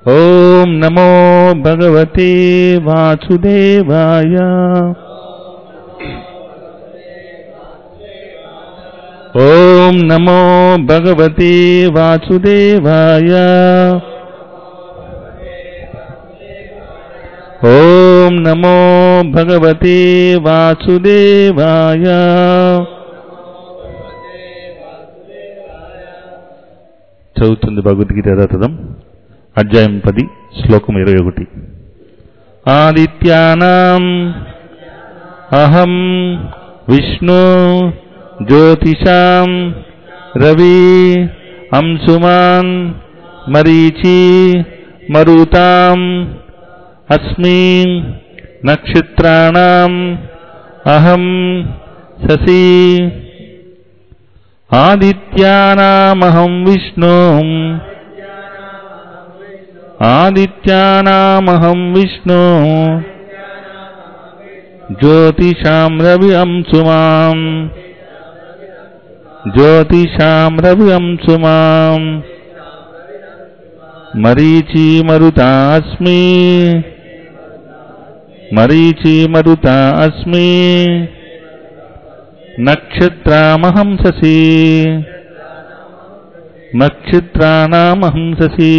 ॐ नमो भगवते वासुदेवाय ॐ नमो भगवते वासुदेवाय ॐ नमो भगवते वासुदेवाय చదువుతుంది భగవద్గీత యథాతథం అధ్యాయం పది శ్లోకం ఇరవై ఒకటి ఆదిత్యానాం అహం విష్ణు జ్యోతిషాం రవి అంశుమాన్ మరీచి మరుతాం అస్మి నక్షత్రాణం అహం శశి ఆదిత్యానామహం విష్ణు ఆదిత్యానామహం విష్ణు జ్యోతిషాం రవి అంశుమాం జ్యోతిషాం రవి అంశుమాం మరీచి మరుతా అస్మి మరీచి మరుతా అస్మి నక్షత్రామహం శశి నక్షత్రాణామహం శశి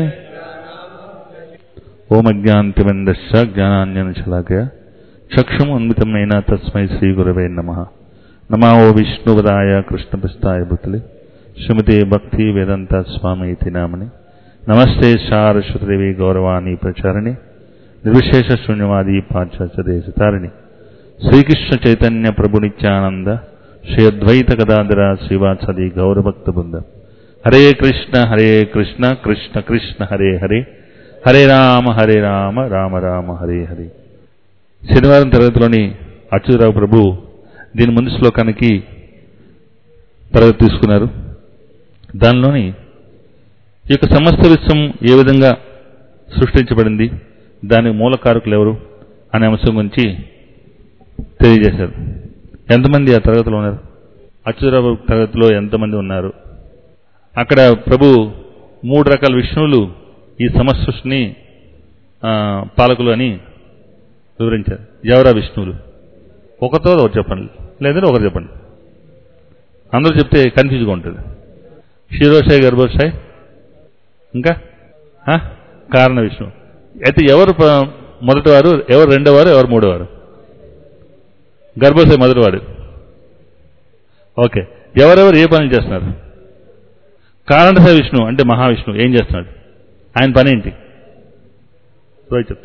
ఓమజ్ఞాంతిమందశ్చ జ్ఞానాన్యనశలాకయ చక్షుమన్వితమైన తస్మై శ్రీగురవే నమ నమా ఓ విష్ణువదాయ కృష్ణపిస్తాయ బుతులి శ్రీమతి భక్తి వేదంత స్వామి ఇతి నామని నమస్తే సారస్వతదేవి గౌరవాణి ప్రచారిణి నిర్విశేష శూన్యవాది పాశ్చాత్య దేశతారిణి శ్రీకృష్ణ చైతన్య ప్రభు నిత్యానంద శ్రీ అద్వైత గదాధర శ్రీవాత్సది గౌరభక్త బృంద హరే కృష్ణ హరే కృష్ణ కృష్ణ కృష్ణ హరే హరే హరే రామ హరే రామ రామ రామ హరే హరే శనివారం తరగతిలోని అచ్యుతరావు ప్రభు దీని ముందు శ్లోకానికి తరగతి తీసుకున్నారు దానిలోని ఈ యొక్క సమస్త విశ్వం ఏ విధంగా సృష్టించబడింది దాని మూలకారకులు ఎవరు అనే అంశం గురించి తెలియజేశారు ఎంతమంది ఆ తరగతిలో ఉన్నారు అచ్యుతరావు తరగతిలో ఎంతమంది ఉన్నారు అక్కడ ప్రభు మూడు రకాల విష్ణువులు ఈ సమసృష్టిని పాలకులు అని వివరించారు ఎవరా విష్ణువులు ఒకతో ఒకరు చెప్పండి లేదంటే ఒకరు చెప్పండి అందరూ చెప్తే కన్ఫ్యూజ్గా ఉంటుంది క్షీరోషాయి గర్భోషాయి ఇంకా కారణ విష్ణు అయితే ఎవరు మొదటివారు ఎవరు రెండోవారు ఎవరు మూడోవారు గర్భోశయ మొదటివాడు ఓకే ఎవరెవరు ఏ పనులు చేస్తున్నారు కారణస విష్ణు అంటే మహావిష్ణు ఏం చేస్తున్నాడు ఆయన పని ఏంటి రోహిత్ చెప్తా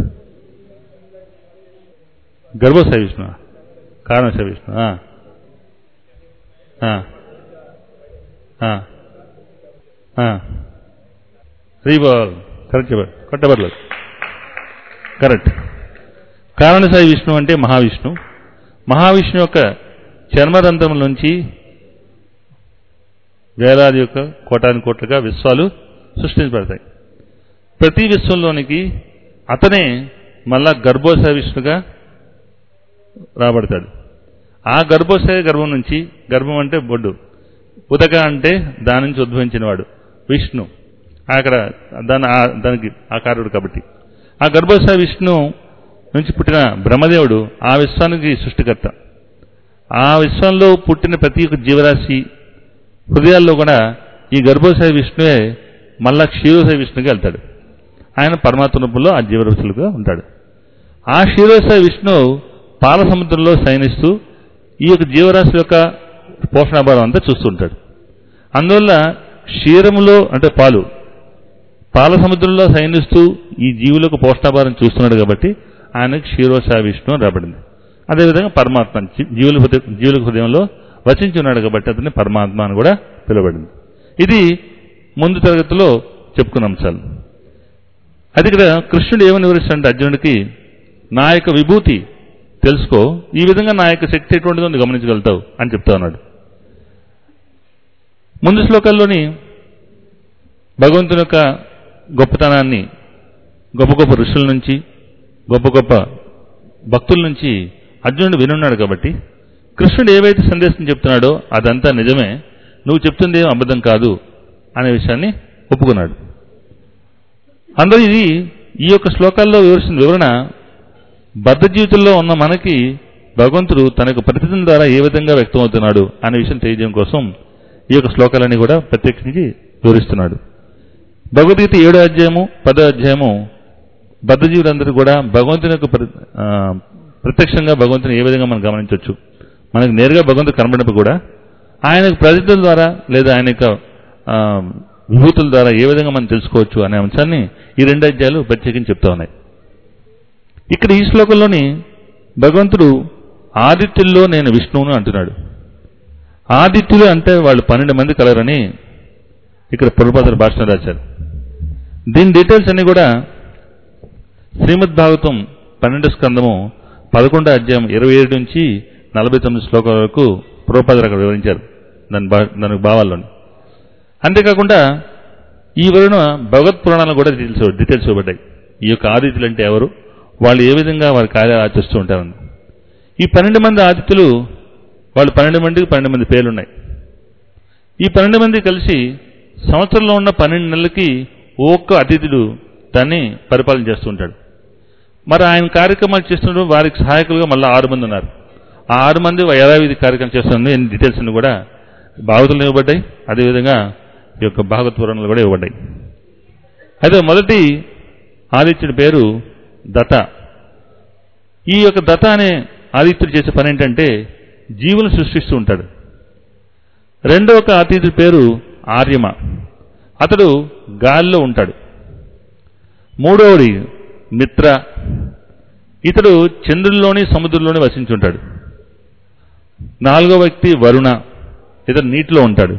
గర్భోశయ విష్ణు కారణస విష్ణు రీబాల్ కరెక్ట్ చెప్పారు కొట్టబర్లేదు కరెక్ట్ కారణసాయి విష్ణు అంటే మహావిష్ణు మహావిష్ణు యొక్క చర్మరంధ్రం నుంచి వేలాది యొక్క కోటాని కోట్లుగా విశ్వాలు సృష్టించబడతాయి ప్రతి విశ్వంలోనికి అతనే మళ్ళా గర్భోశయ విష్ణుగా రాబడతాడు ఆ గర్భోశయ గర్భం నుంచి గర్భం అంటే బొడ్డు ఉదక అంటే దాని నుంచి ఉద్భవించినవాడు విష్ణు అక్కడ దాని దానికి ఆకారుడు కాబట్టి ఆ గర్భోశయ విష్ణు నుంచి పుట్టిన బ్రహ్మదేవుడు ఆ విశ్వానికి సృష్టికర్త ఆ విశ్వంలో పుట్టిన ప్రతి ఒక్క జీవరాశి హృదయాల్లో కూడా ఈ గర్భోశయ విష్ణువే మళ్ళా క్షీరోశయ విష్ణుగా వెళ్తాడు ఆయన పరమాత్మ రూపంలో ఆ జీవరాశులుగా ఉంటాడు ఆ క్షీరోశయ విష్ణు పాల సముద్రంలో శయనిస్తూ ఈ యొక్క జీవరాశి యొక్క పోషణాభారం అంతా చూస్తుంటాడు అందువల్ల క్షీరములో అంటే పాలు పాల సముద్రంలో శయనిస్తూ ఈ జీవులకు పోషణాభారం చూస్తున్నాడు కాబట్టి ఆయన క్షీరోశయ విష్ణు అని రాబడింది అదేవిధంగా పరమాత్మ జీవుల జీవుల హృదయంలో వచించి ఉన్నాడు కాబట్టి అతన్ని పరమాత్మ అని కూడా పిలువబడింది ఇది ముందు తరగతిలో చెప్పుకున్న అంశాలు అది ఇక్కడ కృష్ణుడు ఏమని వివరిస్తాడంటే అర్జునుడికి నా యొక్క విభూతి తెలుసుకో ఈ విధంగా నా యొక్క శక్తి ఎటువంటిదో నువ్వు గమనించగలుగుతావు అని చెప్తా ఉన్నాడు ముందు శ్లోకాల్లోని భగవంతుని యొక్క గొప్పతనాన్ని గొప్ప గొప్ప ఋషుల నుంచి గొప్ప గొప్ప భక్తుల నుంచి అర్జునుడు వినున్నాడు కాబట్టి కృష్ణుడు ఏవైతే సందేశం చెప్తున్నాడో అదంతా నిజమే నువ్వు చెప్తుంది ఏం అబద్ధం కాదు అనే విషయాన్ని ఒప్పుకున్నాడు అందరూ ఇది ఈ యొక్క శ్లోకాల్లో వివరిస్తున్న వివరణ బద్ధ జీవితంలో ఉన్న మనకి భగవంతుడు తన యొక్క ప్రతిదిన ద్వారా ఏ విధంగా వ్యక్తమవుతున్నాడు అనే విషయం తెలియజేయడం కోసం ఈ యొక్క శ్లోకాలన్నీ కూడా ప్రత్యేకించి వివరిస్తున్నాడు భగవద్గీత ఏడో అధ్యాయము పదో అధ్యాయము బద్ధజీవులందరూ కూడా భగవంతుని యొక్క ప్ర- ఆ, ప్రత్యక్షంగా భగవంతుని ఏ విధంగా మనం గమనించవచ్చు మనకు నేరుగా భగవంతుడు కనబడినప్పుడు కూడా ఆయన యొక్క ప్రతిజ్ఞల ద్వారా లేదా ఆయన యొక్క ఆ, విభూతుల ద్వారా ఏ విధంగా మనం తెలుసుకోవచ్చు అనే అంశాన్ని ఈ రెండు అధ్యాయాలు ప్రత్యేకించి చెప్తా ఉన్నాయి ఇక్కడ ఈ శ్లోకంలోని భగవంతుడు ఆదిత్యుల్లో నేను విష్ణువును అంటున్నాడు ఆదిత్యులు అంటే వాళ్ళు పన్నెండు మంది కలరని ఇక్కడ పురపాత్ర భాషను రాశారు దీని డీటెయిల్స్ అన్ని కూడా శ్రీమద్ భాగవతం పన్నెండు స్కందము పదకొండో అధ్యాయం ఇరవై ఏడు నుంచి నలభై తొమ్మిది శ్లోకాల వరకు పురపాత్ర అక్కడ వివరించారు దాని బా దానికి భావాల్లోని అంతేకాకుండా ఈ వివరణ భగవత్ పురాణాలు కూడా డీటెయిల్స్ డీటెయిల్స్ ఇవ్వబడ్డాయి ఈ యొక్క ఆదిత్యులు అంటే ఎవరు వాళ్ళు ఏ విధంగా వారి కార్యాలు ఆచరిస్తూ ఉంటారని ఈ పన్నెండు మంది ఆదిత్యులు వాళ్ళు పన్నెండు మందికి పన్నెండు మంది పేర్లు ఉన్నాయి ఈ పన్నెండు మంది కలిసి సంవత్సరంలో ఉన్న పన్నెండు నెలలకి ఒక్క అతిథుడు దాన్ని పరిపాలన చేస్తూ ఉంటాడు మరి ఆయన కార్యక్రమాలు చేస్తున్నప్పుడు వారికి సహాయకులుగా మళ్ళీ ఆరు మంది ఉన్నారు ఆ ఆరు మంది యథావిధి కార్యక్రమం చేస్తుంది ఎన్ని డీటెయిల్స్ అన్ని కూడా భాగవతులు ఇవ్వబడ్డాయి అదేవిధంగా ఈ యొక్క భాగవత పురాణాలు కూడా ఇవ్వబడ్డాయి అయితే మొదటి ఆదిత్యుడి పేరు దత ఈ యొక్క దత అనే ఆదిత్యుడు చేసే పని ఏంటంటే జీవులను సృష్టిస్తూ ఉంటాడు రెండవ ఒక అతిథి పేరు ఆర్యమ అతడు గాలిలో ఉంటాడు మూడవది మిత్ర ఇతడు చంద్రుల్లోని సముద్రంలోని వసించుంటాడు నాలుగో వ్యక్తి వరుణ ఇతడు నీటిలో ఉంటాడు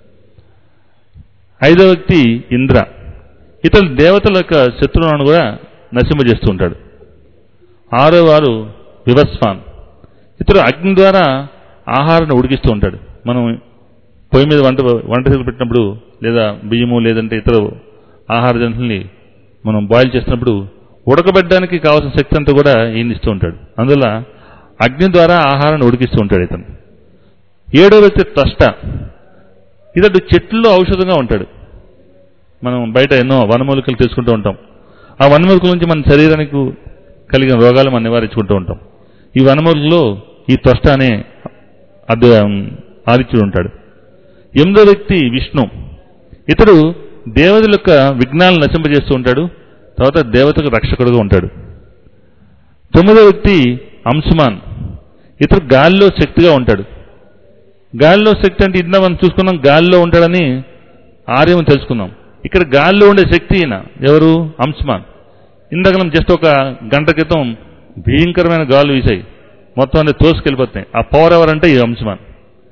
ఐదవ వ్యక్తి ఇంద్ర ఇతడు దేవతల యొక్క శత్రువులను కూడా నశింపజేస్తూ ఉంటాడు ఆరో వారు వివస్వాన్ ఇతడు అగ్ని ద్వారా ఆహారాన్ని ఉడికిస్తూ ఉంటాడు మనం పొయ్యి మీద వంట వంట పెట్టినప్పుడు లేదా బియ్యము లేదంటే ఇతర ఆహార జంతువుల్ని మనం బాయిల్ చేసినప్పుడు ఉడకబెట్టడానికి కావాల్సిన శక్తి అంతా కూడా ఈయన ఇస్తూ ఉంటాడు అందువల్ల అగ్ని ద్వారా ఆహారాన్ని ఉడికిస్తూ ఉంటాడు ఇతను ఏడో వ్యక్తి త్వష్ట ఇతడు చెట్లలో ఔషధంగా ఉంటాడు మనం బయట ఎన్నో వనమూలికలు తీసుకుంటూ ఉంటాం ఆ వనమూలికల నుంచి మన శరీరానికి కలిగిన రోగాలు మనం నివారించుకుంటూ ఉంటాం ఈ వనమూలికలో ఈ త్వష్ట అనే అద్ద ఆదిత్యుడు ఉంటాడు ఎనిమిదో వ్యక్తి విష్ణు ఇతడు దేవతల యొక్క విఘ్నాలను నశింపజేస్తూ ఉంటాడు తర్వాత దేవతకు రక్షకుడుగా ఉంటాడు తొమ్మిదో వ్యక్తి అంశుమాన్ ఇతడు గాలిలో శక్తిగా ఉంటాడు గాలిలో శక్తి అంటే ఇందా మనం చూసుకున్నాం గాలిలో ఉంటాడని ఆర్యం తెలుసుకున్నాం ఇక్కడ గాలిలో ఉండే శక్తి ఈయన ఎవరు అంశమాన్ ఇందాక మనం జస్ట్ ఒక గంట క్రితం భయంకరమైన గాలు వీసాయి మొత్తం అన్ని తోసుకెళ్ళిపోతున్నాయి ఆ పవర్ ఎవరంటే ఈ అంశమాన్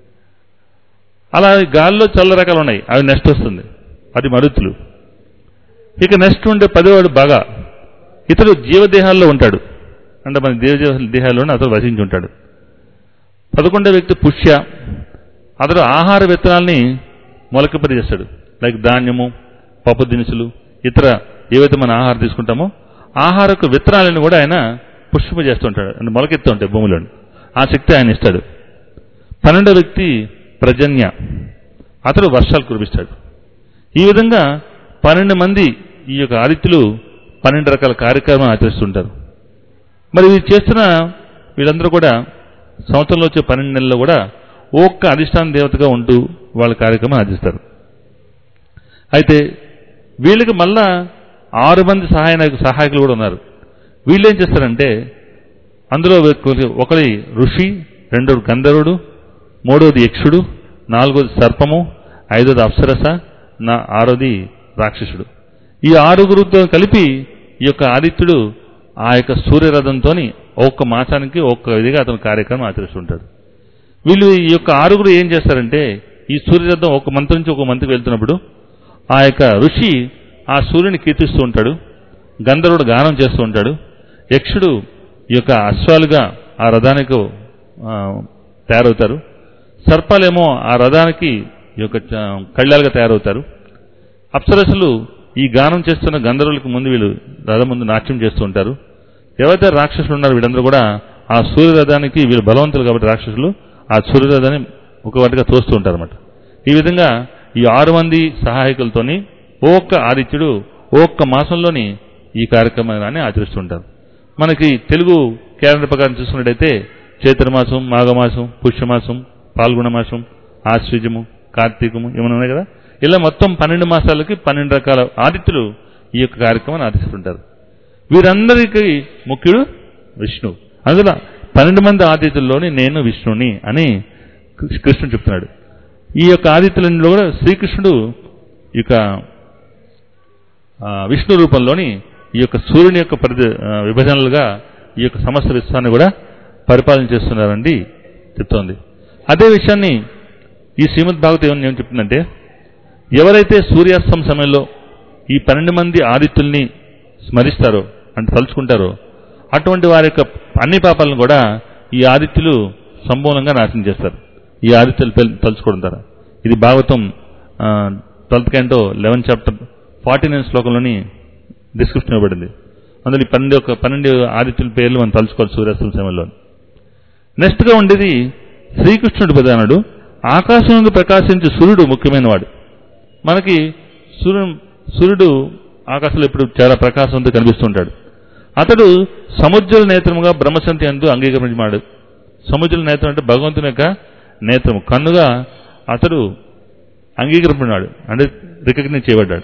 అలా గాల్లో చాలా రకాలు ఉన్నాయి అవి నెక్స్ట్ వస్తుంది అది మరుతులు ఇక నెక్స్ట్ ఉండే పదివాడు బాగా ఇతడు జీవదేహాల్లో ఉంటాడు అంటే మన దేవ దేహాల్లోనే అతడు వసించి ఉంటాడు పదకొండో వ్యక్తి పుష్య అతడు ఆహార విత్తనాల్ని మొలకెప్పజేస్తాడు లైక్ ధాన్యము పప్పు దినుసులు ఇతర ఏవైతే మనం ఆహారం తీసుకుంటామో ఆహారపు విత్తనాలను కూడా ఆయన పుష్పింపజేస్తుంటాడు అంటే మొలకెత్తూ ఉంటాయి భూమిలోని ఆ శక్తి ఆయన ఇస్తాడు పన్నెండో వ్యక్తి ప్రజన్య అతడు వర్షాలు కురిపిస్తాడు ఈ విధంగా పన్నెండు మంది ఈ యొక్క ఆదిత్యులు పన్నెండు రకాల కార్యక్రమాలు ఆచరిస్తుంటారు మరి వీరు చేస్తున్న వీళ్ళందరూ కూడా సంవత్సరంలో వచ్చే పన్నెండు నెలల్లో కూడా ఒక్క అధిష్టాన దేవతగా ఉంటూ వాళ్ళ కార్యక్రమం ఆచరిస్తారు అయితే వీళ్ళకి మళ్ళా ఆరు మంది సహాయ సహాయకులు కూడా ఉన్నారు వీళ్ళు ఏం చేస్తారంటే అందులో ఒకరి ఋషి రెండోది గంధర్వుడు మూడోది యక్షుడు నాలుగోది సర్పము ఐదోది అప్సరస నా ఆరోది రాక్షసుడు ఈ ఆరుగురుతో కలిపి ఈ యొక్క ఆదిత్యుడు ఆ యొక్క సూర్యరథంతో ఒక్క మాసానికి ఒక్క విధిగా అతను కార్యక్రమం ఆచరిస్తుంటాడు వీళ్ళు ఈ యొక్క ఆరుగురు ఏం చేస్తారంటే ఈ సూర్యరథం ఒక మంత్రి నుంచి ఒక మంత్రికి వెళ్తున్నప్పుడు ఆ యొక్క ఋషి ఆ సూర్యుని కీర్తిస్తూ ఉంటాడు గంధర్వుడు గానం చేస్తూ ఉంటాడు యక్షుడు ఈ యొక్క అశ్వాలుగా ఆ రథానికి ఆ, తయారవుతారు సర్పాలేమో ఆ రథానికి ఈ యొక్క చ- కళ్యాలుగా తయారవుతారు అప్సరసులు ఈ గానం చేస్తున్న గంధర్వులకు ముందు వీళ్ళు రథం ముందు నాట్యం చేస్తూ ఉంటారు ఎవరైతే రాక్షసులు ఉన్నారో వీళ్ళందరూ కూడా ఆ సూర్యరథానికి వీళ్ళు బలవంతులు కాబట్టి రాక్షసులు ఆ సూర్యరథాన్ని ఒక వాటిగా తోస్తూ ఉంటారు అనమాట ఈ విధంగా ఈ ఆరు మంది సహాయకులతోని ఒక్క ఆదిత్యుడు ఒక్క మాసంలోని ఈ కార్యక్రమాన్ని ఆచరిస్తుంటారు మనకి తెలుగు క్యాలెండర్ ప్రకారం చూసుకున్నట్టయితే చైత్ర మాసం మాఘమాసం పుష్యమాసం పాల్గొన మాసం ఆశ్వజము కార్తీకము ఏమైనా ఉన్నాయి కదా ఇలా మొత్తం పన్నెండు మాసాలకి పన్నెండు రకాల ఆదిత్యులు ఈ యొక్క కార్యక్రమాన్ని ఆచరిస్తుంటారు వీరందరికీ ముఖ్యుడు విష్ణువు అందులో పన్నెండు మంది ఆదిత్యుల్లోని నేను విష్ణుని అని కృ- కృష్ణుడు చెప్తున్నాడు ఈ యొక్క ఆదిత్యులలో కూడా శ్రీకృష్ణుడు ఈ యొక్క ఆ, విష్ణు రూపంలోని ఈ యొక్క సూర్యుని యొక్క పరిధి ఆ, విభజనలుగా ఈ యొక్క సమస్త విశ్వాన్ని కూడా పరిపాలన చేస్తున్నారండి చెప్తోంది అదే విషయాన్ని ఈ శ్రీమద్ భాగవతం ఏమని ఏమని చెప్తుందంటే ఎవరైతే సూర్యాస్తం సమయంలో ఈ పన్నెండు మంది ఆదిత్యుల్ని స్మరిస్తారో అంటే తలుచుకుంటారో అటువంటి వారి యొక్క అన్ని పాపాలను కూడా ఈ ఆదిత్యులు సంపూర్ణంగా నాశనం చేస్తారు ఈ ఆదిత్యులు తెల్- తలుచుకోవడం ద్వారా ఇది Bhagavatam twelfth canto eleven chapter forty nine శ్లోకంలోని డిస్క్రిప్షన్ ఇవ్వబడింది అందులో ఈ పన్నెండు యొక్క పన్నెండు ఆదిత్యుల పేర్లు మనం తలుచుకోవాలి సూర్యాస్తం సమయంలో నెక్స్ట్ గా ఉండేది శ్రీకృష్ణుడు ప్రధానుడు ఆకాశం నుండి ప్రకాశించే సూర్యుడు ముఖ్యమైనవాడు మనకి సూర్యు సూర్యుడు ఆకాశంలో ఇప్పుడు చాలా ప్రకాశంతో కనిపిస్తుంటాడు అతడు సముద్ర నేత్రముగా బ్రహ్మశంతి అందు అంగీకరించాడు సముద్ర నేత్రం అంటే భగవంతుని యొక్క నేత్రము కన్నుగా అతడు అంగీకరించినాడు అంటే రికగ్నైజ్ చేయబడ్డాడు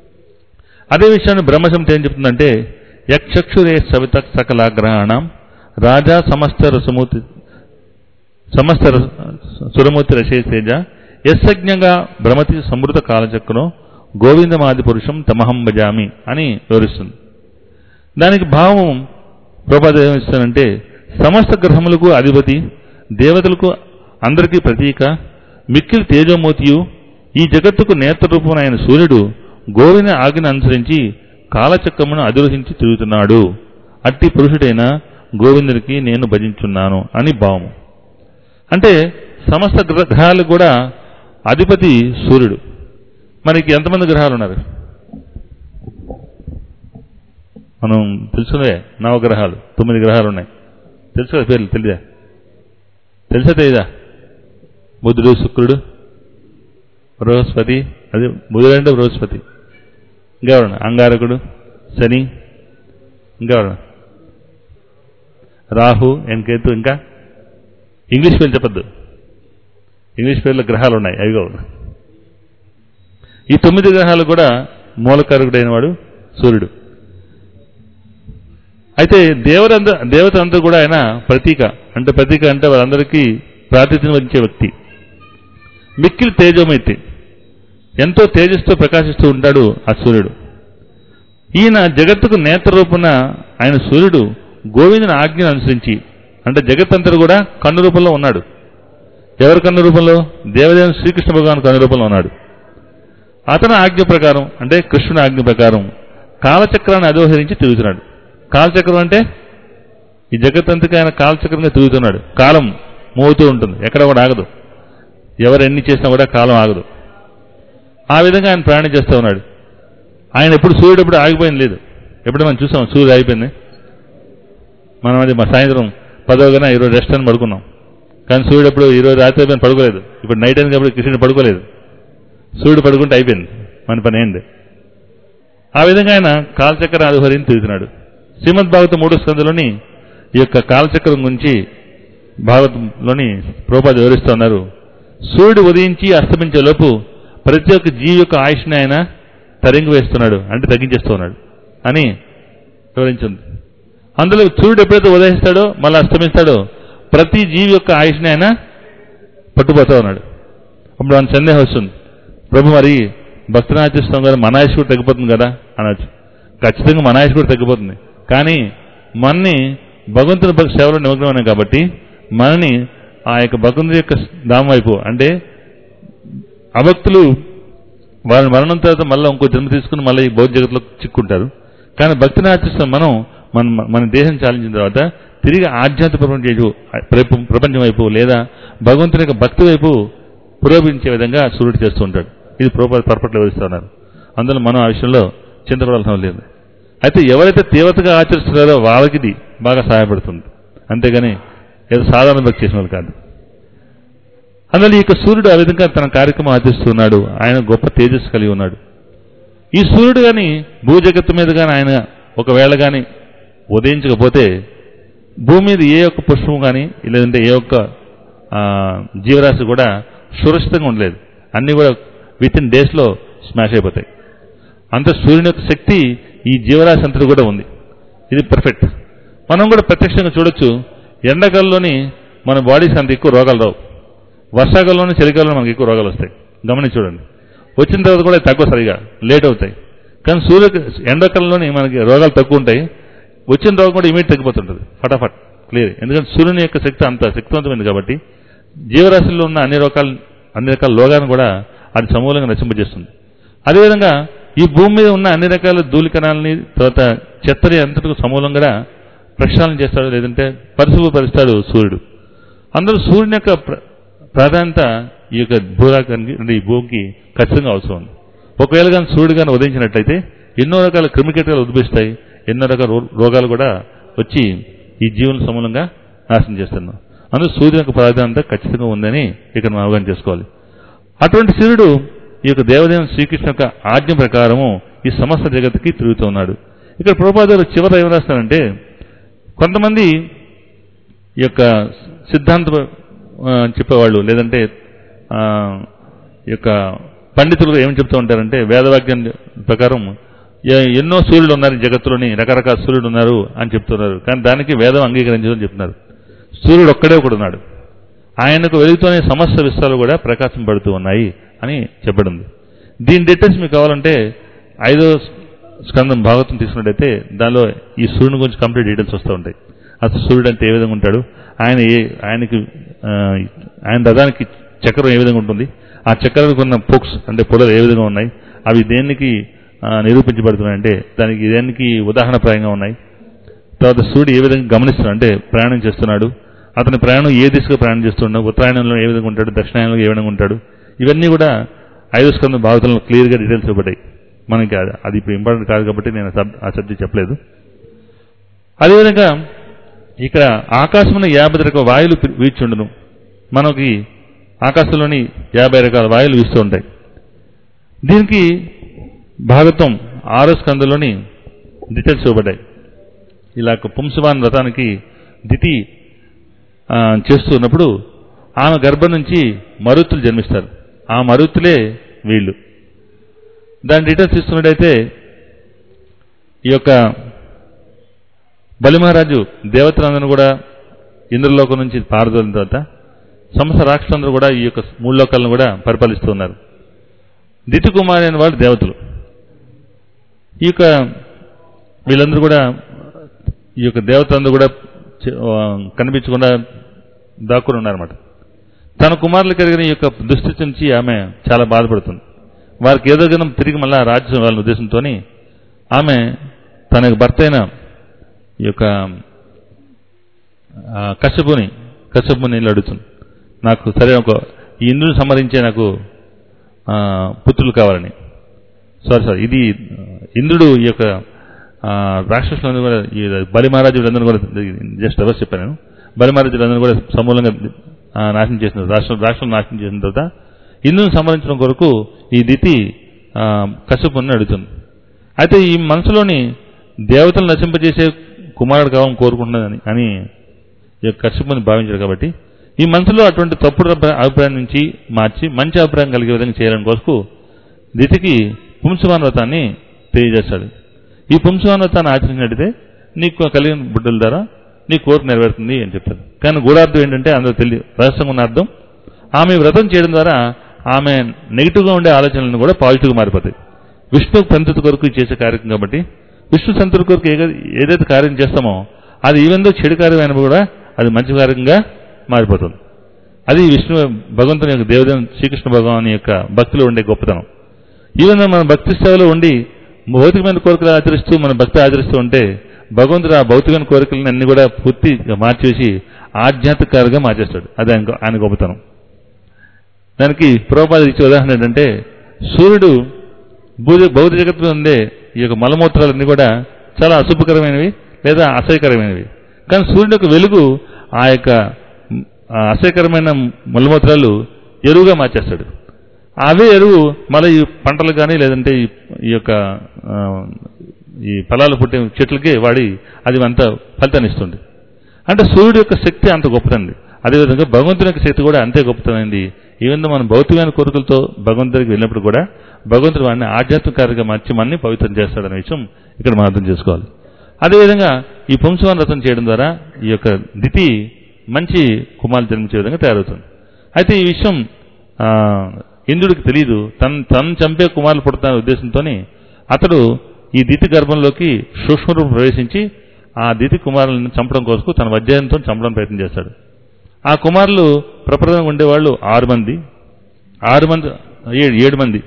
అదే విషయాన్ని బ్రహ్మశంతి ఏం చెప్తుందంటే యక్షక్షురే సవిత సకల గ్రహణం రాజా సమస్త రసమూర్తి సమస్త రస- సురమూర్తి రసేతేజ యస్సజ్ఞంగా భ్రమతి సమృత కాలచక్రం గోవిందమాది పురుషం తమహం భజామి అని వివరిస్తుంది దానికి భావం ప్రభుపాద ఏమిస్తానంటే సమస్త గ్రహములకు అధిపతి దేవతలకు అందరికీ ప్రతీక మిక్కిలి తేజోమూర్తియు ఈ జగత్తుకు నేత్రరూపమైన సూర్యుడు గోవింద ఆజ్ఞను అనుసరించి కాలచక్రమును అధిరోహించి తిరుగుతున్నాడు అట్టి పురుషుడైన గోవిందునికి నేను భజించున్నాను అని భావము అంటే సమస్త గ్ర- గ్రహాలకు కూడా అధిపతి సూర్యుడు మనకి ఎంతమంది గ్రహాలు ఉన్నారు మనం తెలుసునే నవగ్రహాలు తొమ్మిది గ్రహాలు ఉన్నాయి తెలుసు కదా పేర్లు తెలియదా తెలుసా తెలీదా బుధుడు శుక్రుడు బృహస్పతి అది బుధుడు అంటే బృహస్పతి ఇంకెవరన్నా అంగారకుడు శని ఇంకెవరన్నా రాహు ఎంకేతు ఇంకా ఇంగ్లీష్ పేర్లు చెప్పద్దు ఇంగ్లీష్ పేర్ల గ్రహాలు ఉన్నాయి అవి కావు ఈ తొమ్మిది గ్రహాలు కూడా మూలకారకుడైన వాడు సూర్యుడు అయితే దేవరంద దేవత అంతా కూడా ఆయన ప్రతీక అంటే ప్రతీక అంటే వారందరికీ ప్రాతిథ్యం వహించే వ్యక్తి మిక్కిలి తేజోమైతి ఎంతో తేజస్తో ప్రకాశిస్తూ ఉంటాడు ఆ సూర్యుడు ఈయన జగత్తుకు నేత్ర రూపున ఆయన సూర్యుడు గోవిందుని ఆజ్ఞను అనుసరించి అంటే జగత్తంతరు కూడా కన్ను రూపంలో ఉన్నాడు ఎవరి కన్ను రూపంలో దేవదేవుని శ్రీకృష్ణ భగవాన్ కన్ను రూపంలో ఉన్నాడు అతని ఆజ్ఞ ప్రకారం అంటే కృష్ణుని ఆజ్ఞ ప్రకారం కాలచక్రాన్ని అధోహరించి తిరుగుతున్నాడు కాలచక్రం అంటే ఈ జగత్తంతకి ఆయన కాలచక్రంగా తిరుగుతున్నాడు కాలం మోగుతూ ఉంటుంది ఎక్కడ కూడా ఆగదు ఎవరు ఎన్ని చేసినా కూడా కాలం ఆగదు ఆ విధంగా ఆయన ప్రయాణం చేస్తూ ఉన్నాడు ఆయన ఎప్పుడు సూర్యుడు ఎప్పుడు ఆగిపోయింది లేదు ఎప్పుడు మనం చూసాం సూర్యుడు ఆగిపోయింది మనం అది మా సాయంత్రం పదవగాన ఈరోజు రెస్ట్ అని పడుకున్నాం కానీ సూర్యుడు ఎప్పుడు ఈరోజు రాత్రి అయిపోయింది పడుకోలేదు ఇప్పుడు నైట్ అయింది కాబట్టి కృష్ణుడు పడుకోలేదు సూర్యుడు పడుకుంటే అయిపోయింది మన పని ఏంది ఆ విధంగా ఆయన కాలచక్ర ఆధ్వర్యం తిరుగుతున్నాడు శ్రీమద్ భాగవతం మూడో స్కంధంలోని ఈ యొక్క కాలచక్రం గురించి భాగవతంలోని ప్రోపాద వివరిస్తున్నారు సూర్యుడు ఉదయించి అస్తమించే లోపు ప్రతి ఒక్క జీవి యొక్క ఆయుష్ని ఆయన తరింగి వేస్తున్నాడు అంటే తగ్గించేస్తున్నాడు అని వివరించింది అందులో సూర్యుడు ఎప్పుడైతే ఉదయిస్తాడో మళ్ళీ అస్తమిస్తాడో ప్రతి జీవి యొక్క ఆయుష్ని ఆయన పట్టుపోతా ఉన్నాడు అప్పుడు మన సందేహం వస్తుంది ప్రభు మరి భక్తులను ఆచరిస్తాం కదా మన ఆయుష్ కూడా తగ్గిపోతుంది కదా అనొచ్చు ఖచ్చితంగా మన ఆయుష్ కూడా తగ్గిపోతుంది కానీ మనని భగవంతుని భక్తి సేవలో నిమగ్నమైనాం కాబట్టి మనని ఆ యొక్క భగవంతుని యొక్క దామం వైపు అంటే అభక్తులు వాళ్ళ మరణం తర్వాత మళ్ళీ ఇంకో జన్మ తీసుకుని మళ్ళీ ఈ భౌతిక జగత్తులో చిక్కుంటారు కానీ భక్తిని ఆచరిస్తాం మనం మన మన దేహం చాలించిన తర్వాత తిరిగి ఆధ్యాత్మిక ప్రపంచం వైపు ప్రప- ప్రపంచం వైపు లేదా భగవంతుని యొక్క భక్తి వైపు పురోభించే విధంగా సూర్యుడు చేస్తూ ఉంటాడు ఇది ప్రోపర్ పర్పట్లో వివరిస్తున్నారు అందులో మనం ఆ విషయంలో చింతపడాల్సిన అవసరం లేదు అయితే ఎవరైతే తీవ్రతగా ఆచరిస్తున్నారో వాళ్ళకి ఇది బాగా సహాయపడుతుంది అంతేగాని ఏదో సాధారణ భక్తి చేసిన వాళ్ళు కాదు అందులో ఈ యొక్క సూర్యుడు ఆ విధంగా తన కార్యక్రమం ఆచరిస్తున్నాడు ఆయన గొప్ప తేజస్సు కలిగి ఉన్నాడు ఈ సూర్యుడు కానీ భూజగత్తు మీద కానీ ఆయన ఒకవేళ కానీ ఉదయించకపోతే భూమి మీద ఏ ఒక్క పుష్పం కానీ లేదంటే ఏ ఒక్క ఆ, జీవరాశి కూడా సురక్షితంగా ఉండలేదు అన్నీ కూడా విత్ ఇన్ డేస్లో స్మాష్ అయిపోతాయి అంత సూర్యుని యొక్క శక్తి ఈ జీవరాశి అంతటి కూడా ఉంది ఇది పర్ఫెక్ట్ మనం కూడా ప్రత్యక్షంగా చూడొచ్చు ఎండాకాలంలోని మన బాడీస్ అంత ఎక్కువ రోగాలు రావు వర్షాకాలంలోని చలికాలంలో మనకి ఎక్కువ రోగాలు వస్తాయి గమనించి చూడండి వచ్చిన తర్వాత కూడా తక్కువ సరిగా లేట్ అవుతాయి కానీ సూర్య ఎండాకాలంలోని మనకి రోగాలు తక్కువ ఉంటాయి వచ్చిన రోగం కూడా ఇమీడియట్ తగ్గిపోతుంటుంది ఫటాఫట్ క్లియర్ ఎందుకంటే సూర్యుని యొక్క శక్తి అంత శక్తివంతమైంది కాబట్టి జీవరాశుల్లో ఉన్న అన్ని రకాల అన్ని రకాల లోగాలను కూడా అది సమూలంగా నశింపజేస్తుంది అదేవిధంగా ఈ భూమి మీద ఉన్న అన్ని రకాల ధూళికణాలని తర్వాత చెత్తని అంతటికి సమూలంగా ప్రక్షాళన చేస్తాడు లేదంటే పరిశుభ్రపరుస్తాడు సూర్యుడు అందరూ సూర్యుని యొక్క ప్ర- ప్రాధాన్యత ఈ యొక్క భూరాకానికి అంటే ఈ భూమికి ఖచ్చితంగా అవసరం ఉంది ఒకవేళ కానీ సూర్యుడు కానీ ఉదయించినట్లయితే ఎన్నో రకాల క్రిమికీటకాలు ఉద్భవిస్తాయి ఎన్నో రకాల రో- రోగాలు కూడా వచ్చి ఈ జీవన సమూలంగా నాశనం చేస్తున్నాం అందులో సూర్యుని యొక్క ప్రాధాన్యత ఖచ్చితంగా ఉందని ఇక్కడ మనం అవగాహన చేసుకోవాలి అటువంటి సూర్యుడు ఈ యొక్క దేవదేవుని శ్రీకృష్ణ యొక్క ఆజ్ఞ ప్రకారము ఈ సమస్త జగత్తుకి తిరుగుతూ ఉన్నాడు ఇక్కడ ప్రభుపాదారు చివర ఏం రాస్తారంటే కొంతమంది ఈ యొక్క సిద్ధాంత ఆ, చెప్పేవాళ్ళు లేదంటే ఆ, ఈ యొక్క పండితులు ఏమి చెప్తూ ఉంటారంటే వేదవాక్యం ప్రకారం ఎ- ఎన్నో సూర్యుడు ఉన్నారు ఈ జగత్తులోని రకరకాల సూర్యుడు ఉన్నారు అని చెప్తున్నారు కానీ దానికి వేదం అంగీకరించదని చెప్తున్నారు సూర్యుడు ఒక్కడే ఒకడు ఉన్నాడు ఆయనకు వెలుగుతూనే సమస్త విషయాలు కూడా ప్రకాశింపడుతూ ఉన్నాయి అని చెప్పబడింది దీని డీటెయిల్స్ మీకు కావాలంటే ఐదో స్కందం భాగవతం తీసుకున్నట్టయితే దానిలో ఈ సూర్యుని గురించి కంప్లీట్ డీటెయిల్స్ వస్తూ ఉంటాయి అసలు సూర్యుడు అంటే ఏ విధంగా ఉంటాడు ఆయన ఏ ఆయనకి ఆ, ఆయన రథానికి చక్రం ఏ విధంగా ఉంటుంది ఆ చక్రానికి ఉన్న పొక్స్ అంటే పొడలు ఏ విధంగా ఉన్నాయి అవి దేనికి ఆ, నిరూపించబడుతున్నాయంటే దానికి దేనికి ఉదాహరణప్రాయంగా ఉన్నాయి తర్వాత సూర్యుడు ఏ విధంగా గమనిస్తున్నాడు అంటే ప్రయాణం చేస్తున్నాడు అతని ప్రయాణం ఏ దిశగా ప్రయాణం చేస్తున్నాడు ఉత్తరాయణంలో ఏ విధంగా ఉంటాడు దక్షిణాయనంలో ఏ విధంగా ఉంటాడు ఇవన్నీ కూడా ఐదు స్కంద భాగవతంలో క్లియర్గా డీటెయిల్స్ ఇవ్వబడ్డాయి మనకి అది అది ఇప్పుడు ఇంపార్టెంట్ కాదు కాబట్టి నేను ఆ సబ్- ఆ సబ్జెక్ట్ చెప్పలేదు అదేవిధంగా ఇక్కడ ఆకాశమున యాభై రకాల వాయువులు పి- వీచుండును మనకి ఆకాశంలోని యాభై రకాల వాయువులు వీస్తూ ఉంటాయి దీనికి భాగత్వం ఆరో స్కందంలోని డీటెయిల్స్ ఇవ్వబడ్డాయి ఇలా పుంసవాన్ వ్రతానికి దితి ఆ, చేస్తూ ఉన్నప్పుడు ఆమె గర్భం నుంచి మరుతులు జన్మిస్తారు ఆ మరుతులే వీళ్ళు దాని డీటెయిల్స్ ఇస్తున్నట్టయితే ఈ యొక్క బలిమహారాజు దేవతలందరూ కూడా ఇంద్రలోకం నుంచి పారదోలిన తర్వాత సమస్త రాక్షసులందరూ కూడా ఈ యొక్క మూడు లోకాలను కూడా పరిపాలిస్తూ ఉన్నారు దితి కుమారి అనే వాళ్ళు దేవతలు ఈ యొక్క వీళ్ళందరూ కూడా ఈ యొక్క దేవతలందరూ కూడా చె- ఆ, కనిపించకుండా దాక్కుని ఉన్నారన్నమాట తన కుమారులు కలిగిన ఈ యొక్క దుస్థితి నుంచి ఆమె చాలా బాధపడుతుంది వారికి ఏదో గనం తిరిగి మళ్ళా రాజ్యం వాళ్ళ ఉద్దేశంతో ఆమె తన యొక్క భర్త అయిన ఈ యొక్క ఆ, కశ్యపుని కశ్యపుని నీళ్ళు అడుగుతుంది నాకు సరే ఒక ఈ ఇంద్రుని సంహరించే నాకు ఆ, పుత్రులు కావాలని సారీ సారీ ఇది ఆ, ఇంద్రుడు ఈ యొక్క ఆ, రాక్షసులందరూ కూడా ఈ బలి మహారాజులందరూ కూడా జస్ట్ ఎవరు చెప్పాను నేను బలి మహారాజులందరూ కూడా సమూలంగా ఆ, నాశనం చేసిన రాష్ట్రం రాష్ట్రం నాశనం చేసిన తర్వాత ఇంద్రుని సంహరించడం కొరకు ఈ దితి ఆ, కశ్యపుని అడుగుతుంది అయితే ఈ మనసులోని దేవతలు నశింపజేసే కుమారుడు కావాలని కోరుకుంటున్నదని అని ఈ యొక్క కశ్యపుని భావించాడు కాబట్టి ఈ మనసులో అటువంటి తప్పుడు అభి- అభిప్రాయం నుంచి మార్చి మంచి అభిప్రాయం కలిగే విధంగా చేయాలని కోసుకు దితికి పుంసవాన్ వ్రతాన్ని తెలియజేస్తాడు ఈ పుంసవాన్ వ్రతాన్ని ఆచరించినట్టయితే నీకు కలిగిన బిడ్డల ద్వారా నీ కోరిక నెరవేరుతుంది అని చెప్తారు కానీ గూఢార్థం ఏంటంటే అందులో తెలియ రహస్యంగా ఉన్న అర్థం ఆమె వ్రతం చేయడం ద్వారా ఆమె నెగిటివ్గా ఉండే ఆలోచనలను కూడా పాజిటివ్గా మారిపోతాయి విష్ణు సంతృప్తి కొరకు చేసే కార్యక్రమం కాబట్టి విష్ణు సంతృప్తి కొరకు ఏ- ఏదైతే కార్యం చేస్తామో అది ఈవెందో చెడు కార్యం అయినా కూడా అది మంచి కార్యంగా మారిపోతుంది అది విష్ణు భగవంతుని యొక్క దేవదేవుని శ్రీకృష్ణ భగవాన్ యొక్క భక్తిలో ఉండే గొప్పతనం ఈవెన్ మన భక్తి సేవలో ఉండి భౌతికమైన కోరికలు ఆచరిస్తూ మన భక్తి ఆచరిస్తూ ఉంటే భగవంతుడు ఆ భౌతికమైన కోరికలను అన్ని కూడా పూర్తిగా మార్చేసి ఆధ్యాత్మికాలుగా మార్చేస్తాడు అది ఆయన ఆయన గొప్పతనం దానికి ప్రోపాద ఇచ్చే ఉదాహరణ ఏంటంటే సూర్యుడు భూజ భౌతిక జగత్తులో ఉండే ఈ యొక్క మలమూత్రాలన్నీ కూడా చాలా అశుభకరమైనవి లేదా అసహ్యకరమైనవి కానీ సూర్యుడి యొక్క వెలుగు ఆ యొక్క మ్, ఆ అసహ్యకరమైన మలమూత్రాలు ఎరువుగా మార్చేస్తాడు అవే ఎరువు మళ్ళీ ఈ పంటలు కానీ లేదంటే ఈ ఈ యొక్క ఆ, ఈ ఫలాలు పుట్టే చెట్లకి వాడి అది అంత ఫలితాన్ని ఇస్తుంది అంటే సూర్యుడు యొక్క శక్తి అంత గొప్పదండి అదేవిధంగా భగవంతుని యొక్క శక్తి కూడా అంతే గొప్పతనైంది ఈవెన్ మనం భౌతికమైన కోరికలతో భగవంతుడికి వెళ్ళినప్పుడు కూడా భగవంతుడు వాడిని ఆధ్యాత్మికారిగా మార్చి మనని పవిత్రం చేస్తాడనే విషయం ఇక్కడ మనం అర్థం చేసుకోవాలి అదేవిధంగా ఈ పుంసవాన్ రథం చేయడం ద్వారా ఈ యొక్క దితి మంచి కుమారులు జన్మించే విధంగా తయారవుతుంది అయితే ఈ విషయం ఆ, ఇంద్రుడికి తెలియదు తను తను చంపే కుమారులు పుడతానే ఉద్దేశంతోనే అతడు ఈ దితి గర్భంలోకి సూక్ష్మరూపం ప్రవేశించి ఆ దితి కుమారులను చంపడం కోసం తన వజ్రాయంతో చంపడం ప్రయత్నం చేస్తాడు ఆ కుమారులు ప్రప్రదంగా ఉండేవాళ్ళు ఆరు మంది ఆరు మంది ఏడు ఏడు మంది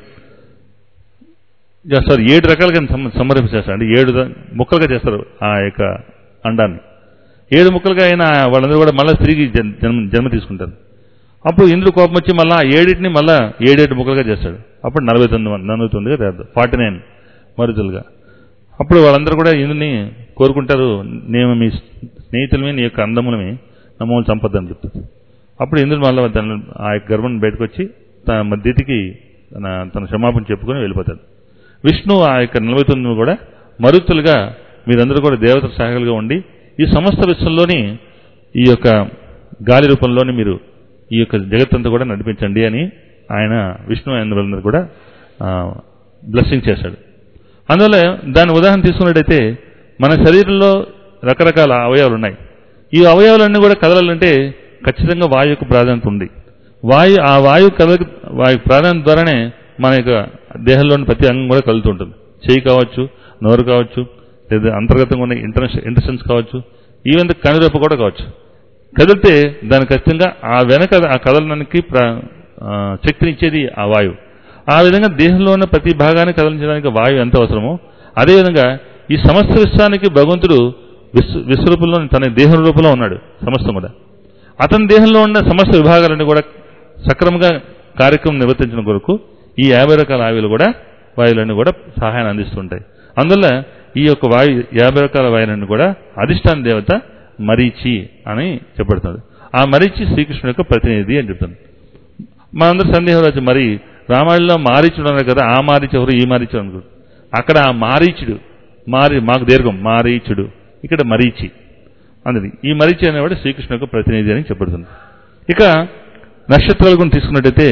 సారీ ఏడు రకాలుగా సమ- సమర్పించేస్తారు చేస్తారు అంటే ఏడు ద- ముక్కలుగా చేస్తారు ఆ యొక్క అండాన్ని ఏడు ముక్కలుగా అయిన వాళ్ళందరూ కూడా మళ్ళీ తిరిగి జన్- జన్మ జన్మ తీసుకుంటారు అప్పుడు ఇంద్రుడు కోపం వచ్చి మళ్ళీ ఆ ఏడింటిని మళ్ళీ ఏడేడు ముక్కలుగా చేస్తాడు అప్పుడు నలభై తొమ్మిది మంది నలభై తొమ్మిదిగా తయారు ఫార్టీ నైన్ మరుతులుగా అప్పుడు వాళ్ళందరూ కూడా ఇంద్రుని కోరుకుంటారు నేను మీ స్నేహితులమే నీ యొక్క అందములమే నమ్మల్ని చంపొద్దని చెప్తారు అప్పుడు ఇంద్రుడు మళ్ళీ తన ఆ యొక్క గర్భం బయటకు వచ్చి తన మధ్యతికి తన తన క్షమాపణ చెప్పుకొని వెళ్ళిపోతాడు విష్ణు ఆ యొక్క నలభై తొమ్మిది కూడా మరుతులుగా మీరందరూ కూడా దేవత సహాయకులుగా ఉండి ఈ సమస్త విశ్వంలోని ఈ యొక్క గాలి రూపంలోని మీరు ఈ యొక్క జగత్తంతా కూడా నడిపించండి అని ఆయన విష్ణు ఆయన వాళ్ళందరూ కూడా బ్లెస్సింగ్ చేశాడు అందువల్ల దాని ఉదాహరణ తీసుకున్నట్టయితే మన శరీరంలో రకరకాల అవయవాలు ఉన్నాయి ఈ అవయవాలన్నీ కూడా కదలాలంటే ఖచ్చితంగా వాయువుకు ప్రాధాన్యత ఉంది వాయు ఆ వాయువు కదల వాయు ప్రాధాన్యత ద్వారానే మన యొక్క దేహంలోని ప్రతి అంగం కూడా కదులుతుంటుంది చేయి కావచ్చు నోరు కావచ్చు లేదా అంతర్గతంగా ఉన్న ఇంటర్నెస్ ఇంటర్సెన్స్ కావచ్చు ఈవెన్ కనురెప్ప కూడా కావచ్చు కదిలితే దాని ఖచ్చితంగా ఆ వెనక ఆ కదలడానికి ప్ర ఆ, శక్తిని ఇచ్చేది ఆ వాయువు ఆ విధంగా దేహంలో ఉన్న ప్రతి భాగాన్ని కదిలించడానికి వాయువు ఎంత అవసరమో అదేవిధంగా ఈ సమస్త విశ్వానికి భగవంతుడు విశ్వ విశ్వరూపంలో తన దేహ రూపంలో ఉన్నాడు సమస్తం కూడా అతని దేహంలో ఉన్న సమస్త విభాగాలన్నీ కూడా సక్రమంగా కార్యక్రమం నిర్వర్తించడం కొరకు ఈ యాభై రకాల ఆయువులు కూడా వాయువులన్నీ కూడా సహాయాన్ని అందిస్తుంటాయి అందువల్ల ఈ యొక్క వాయు యాభై రకాల వాయువులన్నీ కూడా అధిష్టాన దేవత మరీచి అని చెప్పబడుతుంది ఆ మరీచి శ్రీకృష్ణుడు యొక్క ప్రతినిధి అని చెప్తుంది మనందరూ సందేహం వచ్చి మరి రామాయణంలో మారీచుడు అన్నారు కదా ఆ మారీచు ఎవరు ఈ మారీచుడు అనుకో అక్కడ ఆ మారీచుడు మారి మాకు దీర్ఘం మారీచుడు ఇక్కడ మరీచి అన్నది ఈ మరీచి అనేవాడు శ్రీకృష్ణు యొక్క ప్రతినిధి అని చెప్పబడుతుంది ఇక నక్షత్రాల గురించి తీసుకున్నట్టయితే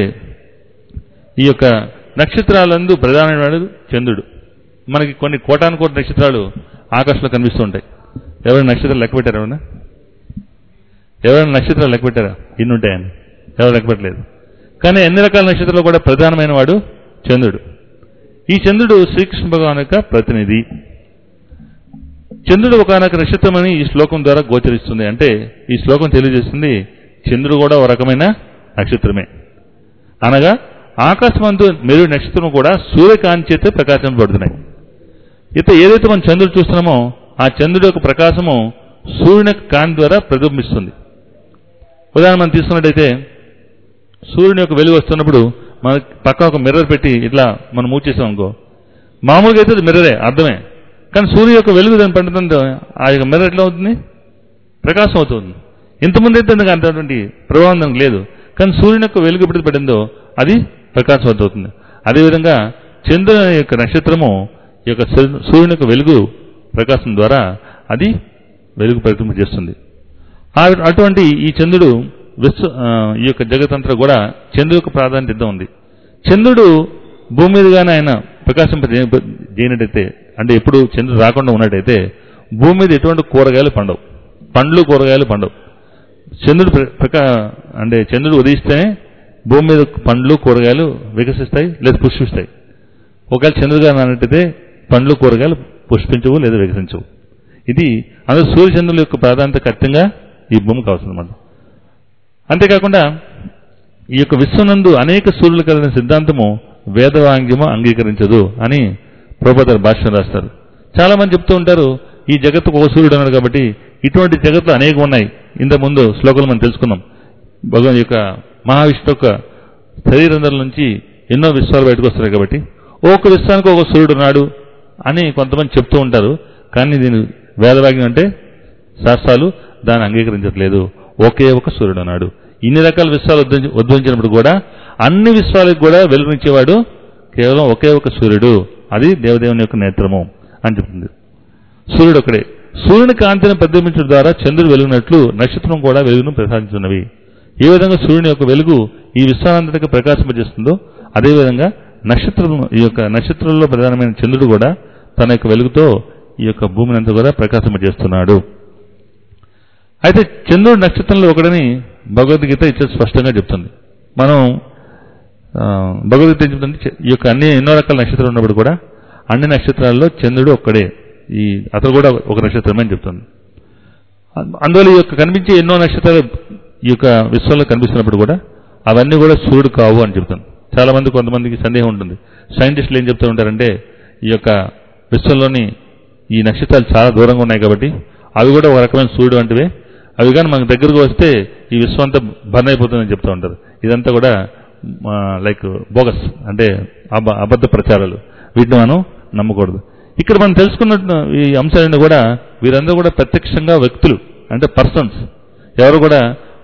ఈ యొక్క నక్షత్రాలందు ప్రధానమైనవాడు చంద్రుడు మనకి కొన్ని కోటాను కోటి నక్షత్రాలు ఆకాశంలో కనిపిస్తూ ఉంటాయి ఎవరైనా నక్షత్రాలు లెక్క పెట్టారా ఎవరైనా ఎవరైనా నక్షత్రాలు లెక్క పెట్టారా ఇన్ని ఉంటాయని ఎవరు లెక్క పెట్టలేదు కానీ ఎన్ని రకాల నక్షత్రాలు కూడా ప్రధానమైన వాడు చంద్రుడు ఈ చంద్రుడు శ్రీకృష్ణ భగవాన్ యొక్క ప్రతినిధి చంద్రుడు ఒకనొక నక్షత్రమని ఈ శ్లోకం ద్వారా గోచరిస్తుంది అంటే ఈ శ్లోకం తెలియజేస్తుంది చంద్రుడు కూడా ఒక రకమైన నక్షత్రమే అనగా ఆకాశమందు మెరు నక్షత్రం కూడా సూర్యకాంతి చేత ప్రకాశింపబడుతున్నాయి ఇత ఏదైతే మనం చంద్రుడు చూస్తున్నామో ఆ చంద్రుడి యొక్క ప్రకాశము సూర్యుని యొక్క కాంతి ద్వారా ప్రతిబింబిస్తుంది ఉదాహరణ మనం తీసుకున్నట్టయితే సూర్యుని యొక్క వెలుగు వస్తున్నప్పుడు మన పక్కన ఒక మిర్రర్ పెట్టి ఇట్లా మనం మూవ్ చేసాం అనుకో మామూలుగా అయితే అది మిర్రరే అర్థమే కానీ సూర్యు యొక్క వెలుగు దాన్ని పడుతుందో ఆ యొక్క మిర్రర్ ఎట్లా అవుతుంది ప్రకాశం అవుతుంది ఇంతకుముందు అయితే దానికి అంతటువంటి ప్రభావం దానికి లేదు కానీ సూర్యుని యొక్క వెలుగు ఎప్పుడు పడిందో అది ప్రకాశవంతం అవుతుంది అదేవిధంగా చంద్రుని యొక్క నక్షత్రము ఈ యొక్క సూర్యు- సూర్యుని యొక్క వెలుగు ప్రకాశం ద్వారా అది వెలుగు ప్రతిమ చేస్తుంది ఆ- అటువంటి ఈ చంద్రుడు విశ్వ ఆ, ఈ యొక్క జగతంతా కూడా చంద్రుడి యొక్క ప్రాధాన్యత ఎంత ఉంది చంద్రుడు భూమి మీదుగానే ఆయన ప్రకాశింప చేయనట్టయితే అంటే ఎప్పుడు చంద్రుడు రాకుండా ఉన్నట్టయితే భూమి మీద ఎటువంటి కూరగాయలు పండవు పండ్లు కూరగాయలు పండవు చంద్రుడు ప్ర- ప్రకా అంటే చంద్రుడు ఉదయిస్తేనే భూమి మీద పండ్లు కూరగాయలు వికసిస్తాయి లేదా పుష్పిస్తాయి ఒకవేళ చంద్రుడు గారు అన్నట్టయితే పండ్లు కూరగాయలు పుష్పించవు లేదా వికసించవు ఇది అందులో సూర్యచంద్రుల యొక్క ప్రాధాన్యత ఖచ్చితంగా ఈ భూమికి అవసరం అన్నమాట అంతేకాకుండా ఈ యొక్క విశ్వనందు అనేక సూర్యులు కలిగిన సిద్ధాంతము వేదవాంగ్యము అంగీకరించదు అని ప్రభుత్వ భాష్యం రాస్తారు చాలా మంది చెప్తూ ఉంటారు ఈ జగత్తుకు ఒక సూర్యుడు అన్నాడు కాబట్టి ఇటువంటి జగత్తులు అనేకం ఉన్నాయి ఇంత ముందు శ్లోకాలు మనం తెలుసుకున్నాం భగవాన్ యొక్క మహావిష్ణు యొక్క శరీరంధ్రం నుంచి ఎన్నో విశ్వాలు బయటకు వస్తున్నాయి కాబట్టి ఒక్క విశ్వానికి ఒక సూర్యుడు ఉన్నాడు అని కొంతమంది చెప్తూ ఉంటారు కానీ దీని వేదవాగ్యం అంటే శాస్త్రాలు దాన్ని అంగీకరించట్లేదు ఒకే ఒక సూర్యుడు అన్నాడు ఇన్ని రకాల విశ్వాలు ఉద్భవించి- ఉద్భవించినప్పుడు కూడా అన్ని విశ్వాలకు కూడా వెలుగునిచ్చేవాడు కేవలం ఒకే ఒక సూర్యుడు అది దేవదేవుని యొక్క నేత్రము అని చెప్తుంది సూర్యుడు ఒకడే సూర్యుని కాంతిని ప్రతిబింబించడం ద్వారా చంద్రుడు వెలుగునట్లు నక్షత్రం కూడా వెలుగును ప్రసాదించున్నవి ఏ విధంగా సూర్యుని యొక్క వెలుగు ఈ విశ్వానంతటికి ప్రకాశింపజేస్తుందో అదేవిధంగా నక్షత్రం ఈ యొక్క నక్షత్రంలో ప్రధానమైన చంద్రుడు కూడా తన యొక్క వెలుగుతో ఈ యొక్క భూమిని అంతా కూడా ప్రకాశింపజేస్తున్నాడు అయితే చంద్రుడు నక్షత్రంలో ఒకడని భగవద్గీత ఇచ్చే స్పష్టంగా చెప్తుంది మనం ఆ, భగవద్గీత ఏం చెప్తుంది చ- ఈ యొక్క అన్ని ఎన్నో రకాల నక్షత్రాలు ఉన్నప్పుడు కూడా అన్ని నక్షత్రాల్లో చంద్రుడు ఒక్కడే ఈ అతను కూడా ఒక నక్షత్రమే అని చెప్తుంది అం- అందువల్ల ఈ యొక్క కనిపించే ఎన్నో నక్షత్రాలు ఈ యొక్క విశ్వంలో కనిపిస్తున్నప్పుడు కూడా అవన్నీ కూడా సూర్యుడు కావు అని చెప్తాను చాలా మంది కొంతమందికి సందేహం ఉంటుంది సైంటిస్టులు ఏం చెప్తూ ఉంటారంటే ఈ యొక్క విశ్వంలోని ఈ నక్షత్రాలు చాలా దూరంగా ఉన్నాయి కాబట్టి అవి కూడా ఒక రకమైన సూర్యుడు వంటివే అవి కానీ మనకు దగ్గరకు వస్తే ఈ విశ్వం అంతా బర్న్ అయిపోతుందని చెప్తూ ఉంటారు ఇదంతా కూడా లైక్ బోగస్ అంటే అబ అబద్ధ ప్రచారాలు వీటిని మనం నమ్మకూడదు ఇక్కడ మనం తెలుసుకున్న ఈ అంశాలన్నీ కూడా వీరందరూ కూడా ప్రత్యక్షంగా వ్యక్తులు అంటే పర్సన్స్ ఎవరు కూడా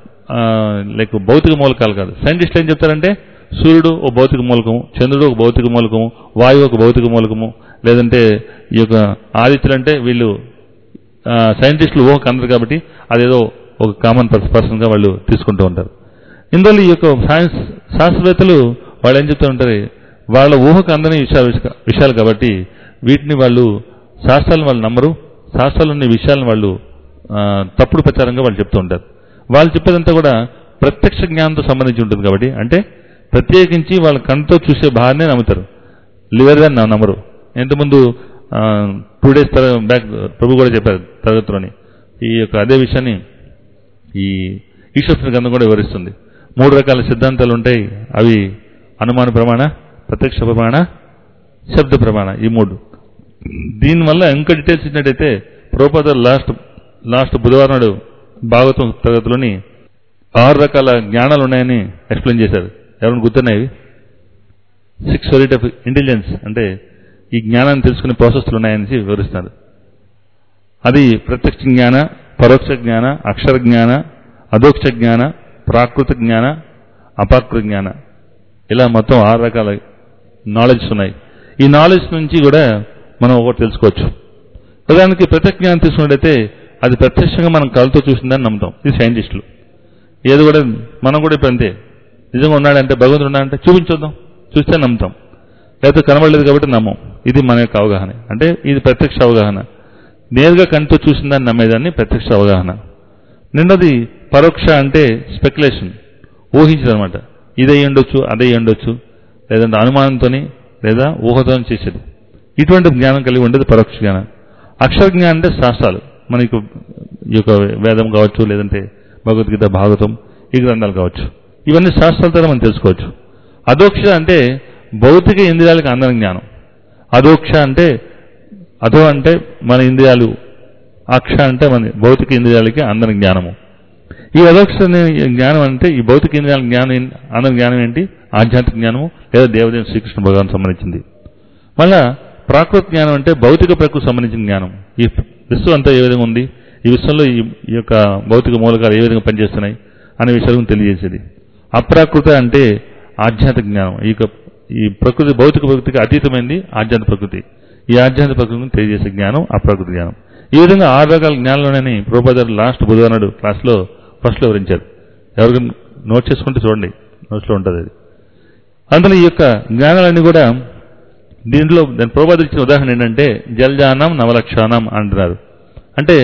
లైక్ భౌతిక మూలకాలు కాదు సైంటిస్టులు ఏం చెప్తారంటే సూర్యుడు ఒక భౌతిక మూలకము చంద్రుడు ఒక భౌతిక మూలకము వాయువు ఒక భౌతిక మూలకము లేదంటే ఈ యొక్క ఆదిత్యులు అంటే వీళ్ళు ఆ, సైంటిస్టులు ఊహకు అందరు కాబట్టి అదేదో ఒక కామన్ పర్సన్గా వాళ్ళు తీసుకుంటూ ఉంటారు ఇందువల్ల ఈ యొక్క సైన్స్ శాస్త్రవేత్తలు వాళ్ళు ఏం చెప్తూ ఉంటారు వాళ్ళ ఊహకు అందని విషయాలు విషయాలు కాబట్టి వీటిని వాళ్ళు శాస్త్రాలను వాళ్ళు నమ్మరు శాస్త్రాలున్న విషయాలను వాళ్ళు ఆ, తప్పుడు ప్రచారంగా వాళ్ళు చెప్తూ ఉంటారు వాళ్ళు చెప్పేదంతా కూడా ప్రత్యక్ష జ్ఞానంతో సంబంధించి ఉంటుంది కాబట్టి అంటే ప్రత్యేకించి వాళ్ళ కళ్ళతో చూసే భాగాన్ని నమ్ముతారు లివర్ దాన్ని నమ్మరు ఇంతకుముందు టూ డేస్ బ్యాక్ ప్రభు కూడా చెప్పారు తరగతిలోని ఈ యొక్క అదే విషయాన్ని ఈ ఈశ్వర గ్రంథం కూడా వివరిస్తుంది మూడు రకాల సిద్ధాంతాలు ఉంటాయి అవి అనుమాన ప్రమాణ ప్రత్యక్ష ప్రమాణ శబ్ద ప్రమాణ ఈ మూడు దీనివల్ల ఇంకా డీటెయిల్స్ ఇచ్చినట్టయితే ప్రభుపాద లాస్ట్ లాస్ట్ బుధవారం నాడు భాగవతం తరగతిలోని ఆరు రకాల జ్ఞానాలు ఉన్నాయని ఎక్స్ప్లెయిన్ చేశారు ఎవరైనా గుర్తున్నాయి సిక్స్ వెరైటీ ఆఫ్ ఇంటెలిజెన్స్ అంటే ఈ జ్ఞానాన్ని తెలుసుకునే ప్రాసెస్లు ఉన్నాయని వివరిస్తున్నారు అది ప్రత్యక్ష జ్ఞాన పరోక్ష జ్ఞాన అక్షర జ్ఞాన అధోక్ష జ్ఞాన ప్రాకృత జ్ఞాన అపాకృత జ్ఞాన ఇలా మొత్తం ఆరు రకాల నాలెడ్జ్ ఉన్నాయి ఈ నాలెడ్జ్ నుంచి కూడా మనం ఒకటి తెలుసుకోవచ్చు ఉదాహరణకి ప్రత్యక్ష జ్ఞానం తీసుకున్నట్టయితే అది ప్రత్యక్షంగా మనం కళ్ళతో చూసిందని నమ్ముతాం ఇది సైంటిస్టులు ఏది కూడా మనం కూడా ఇప్పుడు అంతే నిజంగా ఉన్నాడంటే భగవంతుడు ఉన్నాడంటే చూపించొద్దాం చూస్తే నమ్ముతాం లేకపోతే కనబడలేదు కాబట్టి నమ్మం ఇది మన యొక్క అవగాహన అంటే ఇది ప్రత్యక్ష అవగాహన నేరుగా కంటితో చూసిందని నమ్మేదాన్ని ప్రత్యక్ష అవగాహన నిన్నది పరోక్ష అంటే స్పెక్యులేషన్ ఊహించదనమాట ఇదే ఉండొచ్చు అదే ఉండొచ్చు లేదంటే అనుమానంతోని లేదా ఊహతో చేసేది ఇటువంటి జ్ఞానం కలిగి ఉండేది పరోక్ష జ్ఞానం అక్షర జ్ఞానం అంటే శాస్త్రాలు మనకు ఈ యొక్క వేదం కావచ్చు లేదంటే భగవద్గీత భాగవతం ఈ గ్రంథాలు కావచ్చు ఇవన్నీ శాస్త్రాల ద్వారా మనం తెలుసుకోవచ్చు అధోక్ష అంటే భౌతిక ఇంద్రియాలకు అందని జ్ఞానం అధోక్ష అంటే అధో అంటే మన ఇంద్రియాలు అక్ష అంటే మన భౌతిక ఇంద్రియాలకి అందని జ్ఞానము ఈ అధోక్ష అనే జ్ఞానం అంటే ఈ భౌతిక ఇంద్రియాల జ్ఞానం ఏం- అందని జ్ఞానం ఏంటి ఆధ్యాత్మిక జ్ఞానము లేదా దేవదేవ శ్రీకృష్ణ భగవాన్ సంబంధించింది మళ్ళా ప్రాకృత జ్ఞానం అంటే భౌతిక ప్రకృతి సంబంధించిన జ్ఞానం ఈ విశ్వం అంతా ఏ విధంగా ఉంది ఈ విశ్వంలో ఈ ఈ యొక్క భౌతిక మూలకాలు ఏ విధంగా పనిచేస్తున్నాయి అనే విషయాలను తెలియజేసేది అప్రాకృత అంటే ఆధ్యాత్మిక జ్ఞానం ఈ యొక్క ఈ ప్రకృతి భౌతిక ప్రకృతికి అతీతమైంది ఆధ్యాత్మిక ప్రకృతి ఈ ఆధ్యాత్మిక ప్రకృతిని తెలియజేసే జ్ఞానం అప్రాకృత జ్ఞానం ఈ విధంగా ఆరు రకాల జ్ఞానంలోనే ప్రభుపాదారు లాస్ట్ బుధవారం క్లాస్లో ఫస్ట్లో వివరించారు ఎవరికైనా నోట్ చేసుకుంటే చూడండి నోట్స్లో ఉంటుంది అది అందులో ఈ యొక్క జ్ఞానాలన్నీ కూడా దీంట్లో దాని ప్రభుపాద ఇచ్చిన ఉదాహరణ ఏంటంటే జలజానం నవలక్షానం అంటున్నారు అంటే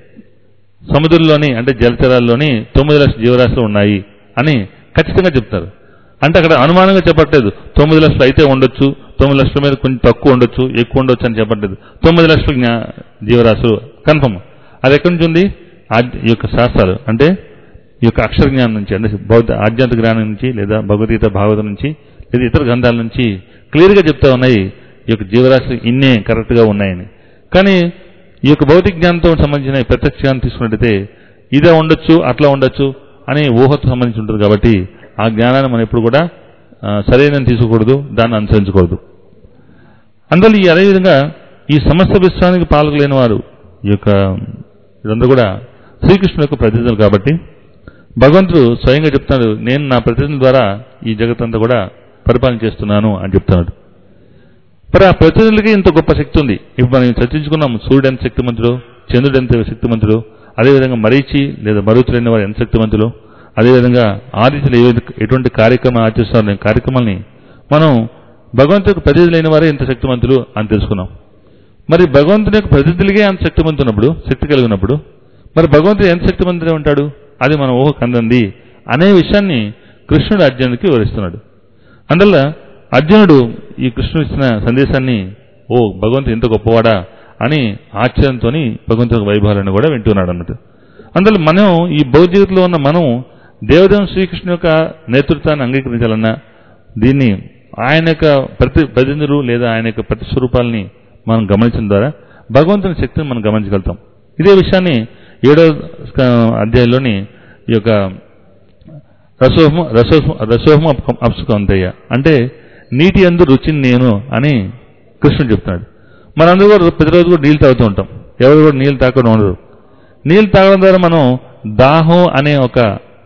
సముద్రంలోని అంటే జలచరాల్లోని తొమ్మిది లక్షల జీవరాశులు ఉన్నాయి అని ఖచ్చితంగా చెప్తారు అంటే అక్కడ అనుమానంగా చెప్పట్లేదు తొమ్మిది లక్షలు అయితే ఉండొచ్చు తొమ్మిది లక్షల మీద కొంచెం తక్కువ ఉండొచ్చు ఎక్కువ ఉండొచ్చు అని చెప్పట్లేదు తొమ్మిది లక్షల జ్ఞా జీవరాశులు కన్ఫర్మ్ అది ఎక్కడి నుంచి ఉంది ఆద్- ఈ యొక్క శాస్త్రాలు అంటే ఈ యొక్క అక్షర జ్ఞానం నుంచి అంటే బౌద్ధ ఆధ్యాత్మిక జ్ఞానం నుంచి లేదా భగవద్గీత భాగవతం నుంచి లేదా ఇతర గ్రంథాల నుంచి క్లియర్గా చెప్తా ఉన్నాయి ఈ యొక్క జీవరాశి ఇన్నే కరెక్ట్గా ఉన్నాయని కానీ ఈ యొక్క భౌతిక జ్ఞానంతో సంబంధించిన ఈ ప్రత్యక్ష జ్ఞానం తీసుకున్నట్టయితే ఇదే ఉండొచ్చు అట్లా ఉండొచ్చు అని ఊహతో సంబంధించి ఉంటుంది కాబట్టి ఆ జ్ఞానాన్ని మనం ఎప్పుడు కూడా ఆ, సరైనది తీసుకోకూడదు దాన్ని అనుసరించకూడదు అందువల్ల ఈ అదేవిధంగా ఈ సమస్త విశ్వానికి పాల్గొలేని వారు ఈ యొక్క ఇదంతా కూడా శ్రీకృష్ణుని యొక్క ప్రతినిధులు కాబట్టి భగవంతుడు స్వయంగా చెప్తున్నాడు నేను నా ప్రతినిధుల ద్వారా ఈ జగత్తంతా కూడా పరిపాలన చేస్తున్నాను అని చెప్తున్నాడు మరి ఆ ప్రతినిధులకి ఇంత గొప్ప శక్తి ఉంది ఇప్పుడు మనం చర్చించుకున్నాం సూర్యుడు ఎంత శక్తిమంతుడు చంద్రుడు ఎంత శక్తిమంతుడు అదేవిధంగా మరీచి లేదా మరుతులైన వారు ఎంత శక్తిమంతులు అదేవిధంగా ఆదిత్యులు ఏ విధ- ఎటువంటి కార్యక్రమం ఆచరిస్తున్నారు అనే కార్యక్రమాల్ని మనం భగవంతుడికి ప్రతినిధులైన వారే ఎంత శక్తిమంతులు అని తెలుసుకున్నాం మరి భగవంతుని యొక్క ప్రతినిధులకే అంత శక్తిమంతున్నప్పుడు శక్తి కలిగినప్పుడు మరి భగవంతుడు ఎంత శక్తిమంతుడే ఉంటాడు అది మన ఊహకు అందంది అనే విషయాన్ని కృష్ణుడు అర్జునుడికి వివరిస్తున్నాడు అందువల్ల అర్జునుడు ఈ కృష్ణుడు ఇచ్చిన సందేశాన్ని ఓ భగవంతుడు ఎంత గొప్పవాడా అని ఆశ్చర్యంతో భగవంతుడి యొక్క వైభవాలను కూడా వింటున్నాడు అన్నట్టు అందువల్ల మనం ఈ భౌతికతలో ఉన్న మనం దేవదేవం శ్రీకృష్ణు యొక్క నేతృత్వాన్ని అంగీకరించాలన్నా దీన్ని ఆయన యొక్క ప్రతి ప్రతినిధులు లేదా ఆయన యొక్క ప్రతి స్వరూపాలని మనం గమనించడం ద్వారా భగవంతుని శక్తిని మనం గమనించగలుగుతాం ఇదే విషయాన్ని ఏడో స్క- అధ్యాయంలోని ఈ యొక్క రసోహం రసోహం రసోహం అప్- అప్సుకంతయ్య అంటే నీటి అందు రుచిని నేను అని కృష్ణుడు చెప్తున్నాడు మనందరూ కూడా ప్రతిరోజు కూడా నీళ్ళు తాగుతూ ఉంటాం ఎవరు కూడా నీళ్ళు తాగకుండా ఉండరు నీళ్ళు తాగడం ద్వారా మనం దాహం అనే ఒక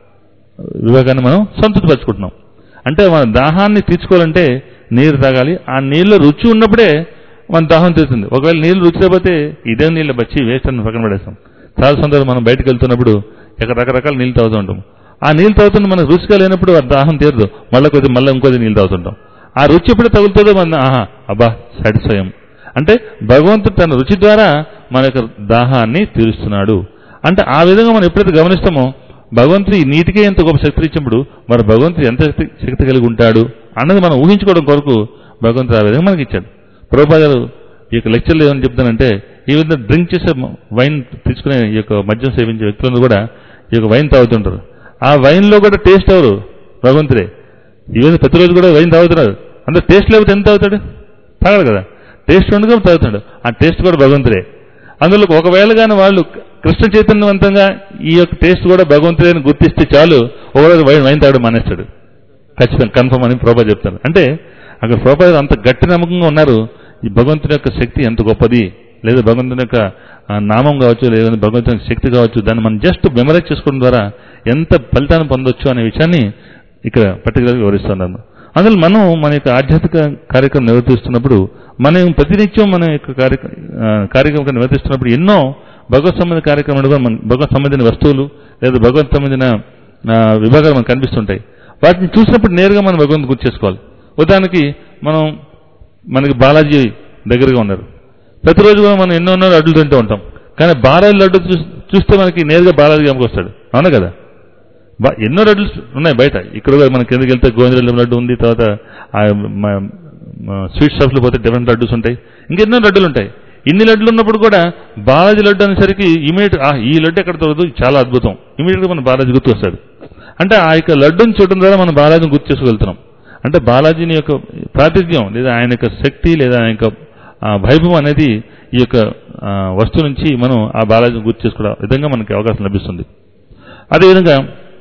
వివేకాన్ని మనం సంతృప్తిపరచుకుంటున్నాం అంటే మన దాహాన్ని తీర్చుకోవాలంటే నీరు తాగాలి ఆ నీళ్ళలో రుచి ఉన్నప్పుడే మన దాహం తీరుతుంది ఒకవేళ నీళ్ళు రుచి లేకపోతే ఇదే నీళ్ళు బచ్చి వేస్ట్ అని పక్కన పడేస్తాం చాలా సందర్భం మనం బయటకు వెళ్తున్నప్పుడు ఇక్కడ రకరకాల నీళ్ళు తాగుతూ ఉంటాం ఆ నీళ్ళు తాగుతుంటే మనకు రుచిగా లేనప్పుడు ఆ దాహం తీరదు మళ్ళీ కొద్ది మళ్ళీ ఇంకొద్ది నీళ్ళు తాగుతుంటాం ఆ రుచి ఎప్పుడు తగులుతుందో మన ఆహా అబ్బా సాటిస్ఫాయం అంటే భగవంతుడు తన రుచి ద్వారా మన యొక్క దాహాన్ని తీరుస్తున్నాడు అంటే ఆ విధంగా మనం ఎప్పుడైతే గమనిస్తామో భగవంతుడు ఈ నీటికే ఎంత గొప్ప శక్తి ఇచ్చినప్పుడు మరి భగవంతుడు ఎంత శక్తి శక్తి కలిగి ఉంటాడు అన్నది మనం ఊహించుకోవడం కొరకు భగవంతుడు ఆ విధంగా మనకి ఇచ్చాడు ప్రభుపా గారు ఈ యొక్క లెక్చర్లో ఏమని చెప్తానంటే ఈ విధంగా డ్రింక్ చేసే వైన్ తీసుకునే ఈ యొక్క మద్యం సేవించే వ్యక్తులను కూడా ఈ యొక్క వైన్ తాగుతుంటారు ఆ వైన్లో కూడా టేస్ట్ ఎవరు భగవంతుడే ఈ విధంగా ప్రతిరోజు కూడా వైన్ తాగుతున్నారు అంటే టేస్ట్ లేకపోతే ఎంత తాగుతాడు తాగడు కదా టేస్ట్ ఉండగా తాగుతాడు ఆ టేస్ట్ కూడా భగవంతుడే అందులో ఒకవేళ కానీ వాళ్ళు కృష్ణ చైతన్యవంతంగా ఈ యొక్క టేస్ట్ కూడా భగవంతుడే అని గుర్తిస్తే చాలు ఒకరోజు వైన్ వైన్ తాగడం మానేస్తాడు ఖచ్చితంగా కన్ఫర్మ్ అని ప్రోపా చెప్తాను అంటే అక్కడ ప్రోపా అంత గట్టి నమ్మకంగా ఉన్నారు ఈ భగవంతుని యొక్క శక్తి ఎంత గొప్పది లేదా భగవంతుని యొక్క ఆ, నామం కావచ్చు లేదా భగవంతుని యొక్క శక్తి కావచ్చు దాన్ని మనం జస్ట్ మెమరైజ్ చేసుకోవడం ద్వారా ఎంత ఫలితాన్ని పొందొచ్చు అనే విషయాన్ని ఇక్కడ పర్టికులర్గా వివరిస్తున్నాను అందులో మనం మన యొక్క ఆధ్యాత్మిక కార్యక్రమం నిర్వర్తిస్తున్నప్పుడు మనం ప్రతినిత్యం మన యొక్క కార్యక్రమ కార్యక్రమం నిర్వర్తిస్తున్నప్పుడు ఎన్నో భగవత్ సంబంధిత కార్యక్రమాలు కూడా మన భగవత్ సంబంధించిన వస్తువులు లేదా భగవత్ సంబంధించిన ఆ, విభాగాలు మనకు కనిపిస్తుంటాయి వాటిని చూసినప్పుడు నేరుగా మనం భగవంతు గుర్తు చేసుకోవాలి ఉదాహరణకి మనం మనకి బాలాజీ దగ్గరగా ఉన్నారు ప్రతిరోజు కూడా మనం ఎన్నో ఎన్నో లడ్డులు తింటూ ఉంటాం కానీ బాలాజీ లడ్డు చూ- చూస్తే మనకి నేరుగా బాలాజీ గమకి వస్తాడు అవునా కదా బా- ఎన్నో లడ్డులు ఉన్నాయి బయట ఇక్కడ కూడా మనకి ఎందుకు వెళ్తే గోవిందరెడ్డి లడ్డు ఉంది తర్వాత ఆ మ- మ- స్వీట్ షాప్లో పోతే డిఫరెంట్ లడ్డూస్ ఉంటాయి ఇంకెన్నో లడ్డులు ఉంటాయి ఇన్ని లడ్డులు ఉన్నప్పుడు కూడా బాలాజీ లడ్డు అనేసరికి ఇమీడియట్ ఈ లడ్డు ఎక్కడ దొరకదు ఇది చాలా అద్భుతం ఇమీడియట్గా మన బాలాజీ గుర్తు వస్తాడు అంటే ఆ యొక్క లడ్డుని చూడడం ద్వారా మనం బాలాజీని గుర్తు చేసుకెళ్తున్నాం అంటే బాలాజీని యొక్క ప్రాతిథ్యం లేదా ఆయన యొక్క శక్తి లేదా ఆయన యొక్క ఆ, వైభవం అనేది ఈ యొక్క ఆ, వస్తువు నుంచి మనం ఆ బాలాజీని గుర్తు చేసుకోవడం విధంగా మనకి అవకాశం లభిస్తుంది అదేవిధంగా